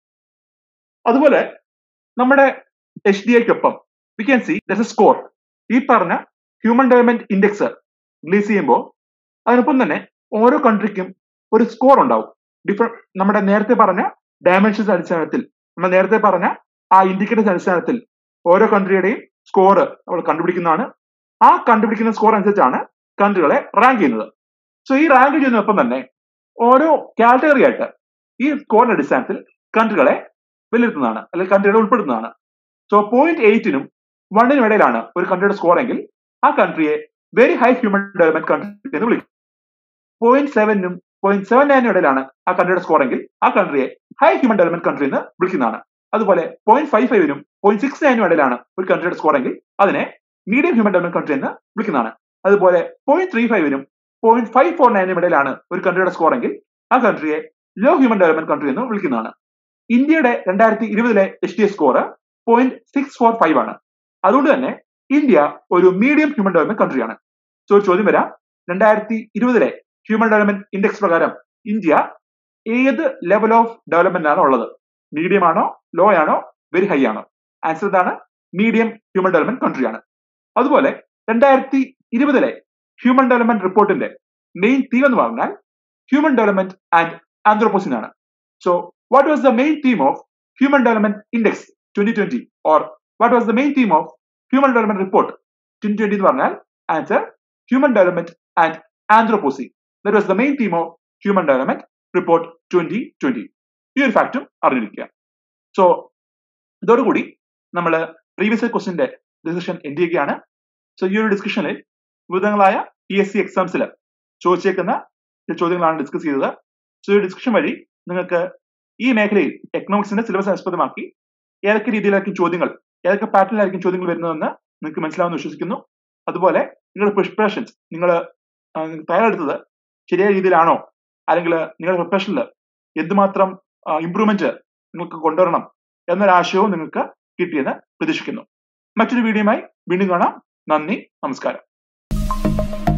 അതുപോലെ നമ്മുടെ എച്ച് ഡി ഐക്കൊപ്പം we can see thus a score ഈ പറഞ്ഞ ഹ്യൂമൻ ഡെവലപ്മെന്റ് ഇൻഡെക്സ് റിലീസ് ചെയ്യുമ്പോൾ അതിനൊപ്പം തന്നെ ഓരോ കൺട്രിക്കും ഒരു സ്കോർ ഉണ്ടാവും ഡിഫറെന്റ് നമ്മുടെ നേരത്തെ പറഞ്ഞ ഡയമെൻഷൻസ് അടിസ്ഥാനത്തിൽ നമ്മൾ നേരത്തെ പറഞ്ഞ ആ ഇൻഡിക്കേറ്റേഴ്സ് അടിസ്ഥാനത്തിൽ ഓരോ കൺട്രിയുടെയും സ്കോർ നമ്മൾ കണ്ടുപിടിക്കുന്നതാണ് ആ കണ്ടുപിടിക്കുന്ന സ്കോർ അനുസരിച്ചാണ് കൺട്രികളെ റാങ്ക് ചെയ്യുന്നത് സോ ഈ റാങ്ക് ചെയ്യുന്നതിനൊപ്പം തന്നെ ഓരോ കാറ്റഗറി ആയിട്ട് ഈ സ്കോറിന്റെ അടിസ്ഥാനത്തിൽ കൺട്രികളെ വിലയിരുത്തുന്നതാണ് അല്ലെങ്കിൽ കൺട്രികളെ ഉൾപ്പെടുത്തുന്നതാണ് സോ പോയിന്റ് എയ്റ്റിനും വണ്ണിനും ഇടയിലാണ് ഒരു കൺട്രിയുടെ സ്കോർ എങ്കിൽ ആ കൺട്രിയെ very high human development country എന്ന് വിളിക്കും പോയിന്റ് സെവനും പോയിന്റ് സെവൻ നയനും ഇടയിലാണ് ആ കൺട്രിയുടെ സ്കോർ എങ്കിൽ ആ കൺട്രിയെ ഹൈ ഹ്യൂമൻ ഡെവലപ്മെന്റ് കൺട്രി എന്ന് വിളിക്കുന്നതാണ് അതുപോലെ പോയിന്റ് ഫൈവ് ഫൈവിനും പോയിന്റ് സിക്സ് നയനും ഇടയിലാണ് ഒരു കൺട്രിയുടെ സ്കോർ എങ്കിൽ അതിനെ മീഡിയം ഹ്യൂമൻ ഡെവലപ്മെന്റ് കൺട്രി എന്ന് വിളിക്കുന്നതാണ് അതുപോലെ പോയിന്റ് ത്രീ ഫൈവിനും പോയിന്റ് ഫൈവ് ഫോർ നയനും ഇടയിലാണ് ഒരു കൺട്രിയുടെ സ്കോർ എങ്കിൽ ആ കൺട്രിയെ ലോ ഹ്യൂമൻ ഡെവലപ്മെന്റ് കൺട്രി എന്ന് വിളിക്കുന്നതാണ് ഇന്ത്യയുടെ രണ്ടായിരത്തി ഇരുപതിലെ H D S score point six four five ആണ് അതുകൊണ്ട് തന്നെ ഇന്ത്യ ഒരു മീഡിയം ഹ്യൂമൻ ഡെവലപ്മെന്റ് കൺട്രിയാണ് സോ ഒരു ചോദ്യം വരാം രണ്ടായിരത്തി ഇരുപതിലെ ഹ്യൂമൻ ഡെവലപ്മെന്റ് ഇൻഡെക്സ് പ്രകാരം ഇന്ത്യ ഏത് ലെവൽ ഓഫ് ഡെവലപ്മെന്റ് ആണ് ഉള്ളത് മീഡിയം ആണോ ലോ ആണോ വെരി ഹൈ ആണോ ആൻസർ ഇതാണ് മീഡിയം ഹ്യൂമൻ ഡെവലപ്മെന്റ് കൺട്രിയാണ് അതുപോലെ രണ്ടായിരത്തി ഇരുപതിലെ ഹ്യൂമൻ ഡെവലപ്മെന്റ് റിപ്പോർട്ടിന്റെ മെയിൻ തീം എന്ന് പറഞ്ഞാൽ ഹ്യൂമൻ ഡെവലപ്മെന്റ് ആൻഡ് ആന്ത്രോപോസിൻ ആണ് so what was the main theme of human development index twenty twenty or what was the main theme of human development report twenty twenty എന്ന് പറഞ്ഞാൽ answer human development and anthropocene that was the main theme of human development report twenty twenty ഈ ഒരു ഫാക്റ്റും അറിഞ്ഞിരിക്കുക so ഇതോടുകൂടി നമ്മൾ previous ക്വസ്റ്റിന്റെ discussion end ചെയ്യുകയാണ് so ഈ ഒരു ഡിസ്കഷനിൽ വിവിധങ്ങളായ പി എസ് സി എക്സാംസിൽ ചോദിച്ചേക്കുന്ന ചില ചോദ്യങ്ങളാണ് ഡിസ്കസ് ചെയ്തത് സോ ഈ ഡിസ്കഷൻ വഴി നിങ്ങൾക്ക് ഈ മേഖലയിൽ എക്കണോമിക്സിന്റെ സിലബസ് ആസ്പദമാക്കി ഏതൊക്കെ രീതിയിലായിരിക്കും ചോദ്യങ്ങൾ ഏതൊക്കെ പാറ്റേണിലായിരിക്കും ചോദ്യങ്ങൾ വരുന്നതെന്ന് നിങ്ങൾക്ക് മനസ്സിലാവുമെന്ന് വിശ്വസിക്കുന്നു അതുപോലെ നിങ്ങളുടെ പ്രിപ്പറേഷൻസ് നിങ്ങൾ തയ്യാറെടുത്തത് ശരിയായ രീതിയിലാണോ അല്ലെങ്കിൽ നിങ്ങളുടെ പ്രിപ്പറേഷനിൽ എന്തുമാത്രം ഇമ്പ്രൂവ്മെന്റ് നിങ്ങൾക്ക് കൊണ്ടുവരണം എന്നൊരാശയവും നിങ്ങൾക്ക് കിട്ടിയെന്ന് പ്രതീക്ഷിക്കുന്നു മറ്റൊരു വീഡിയോയുമായി വീണ്ടും കാണാം നന്ദി നമസ്കാരം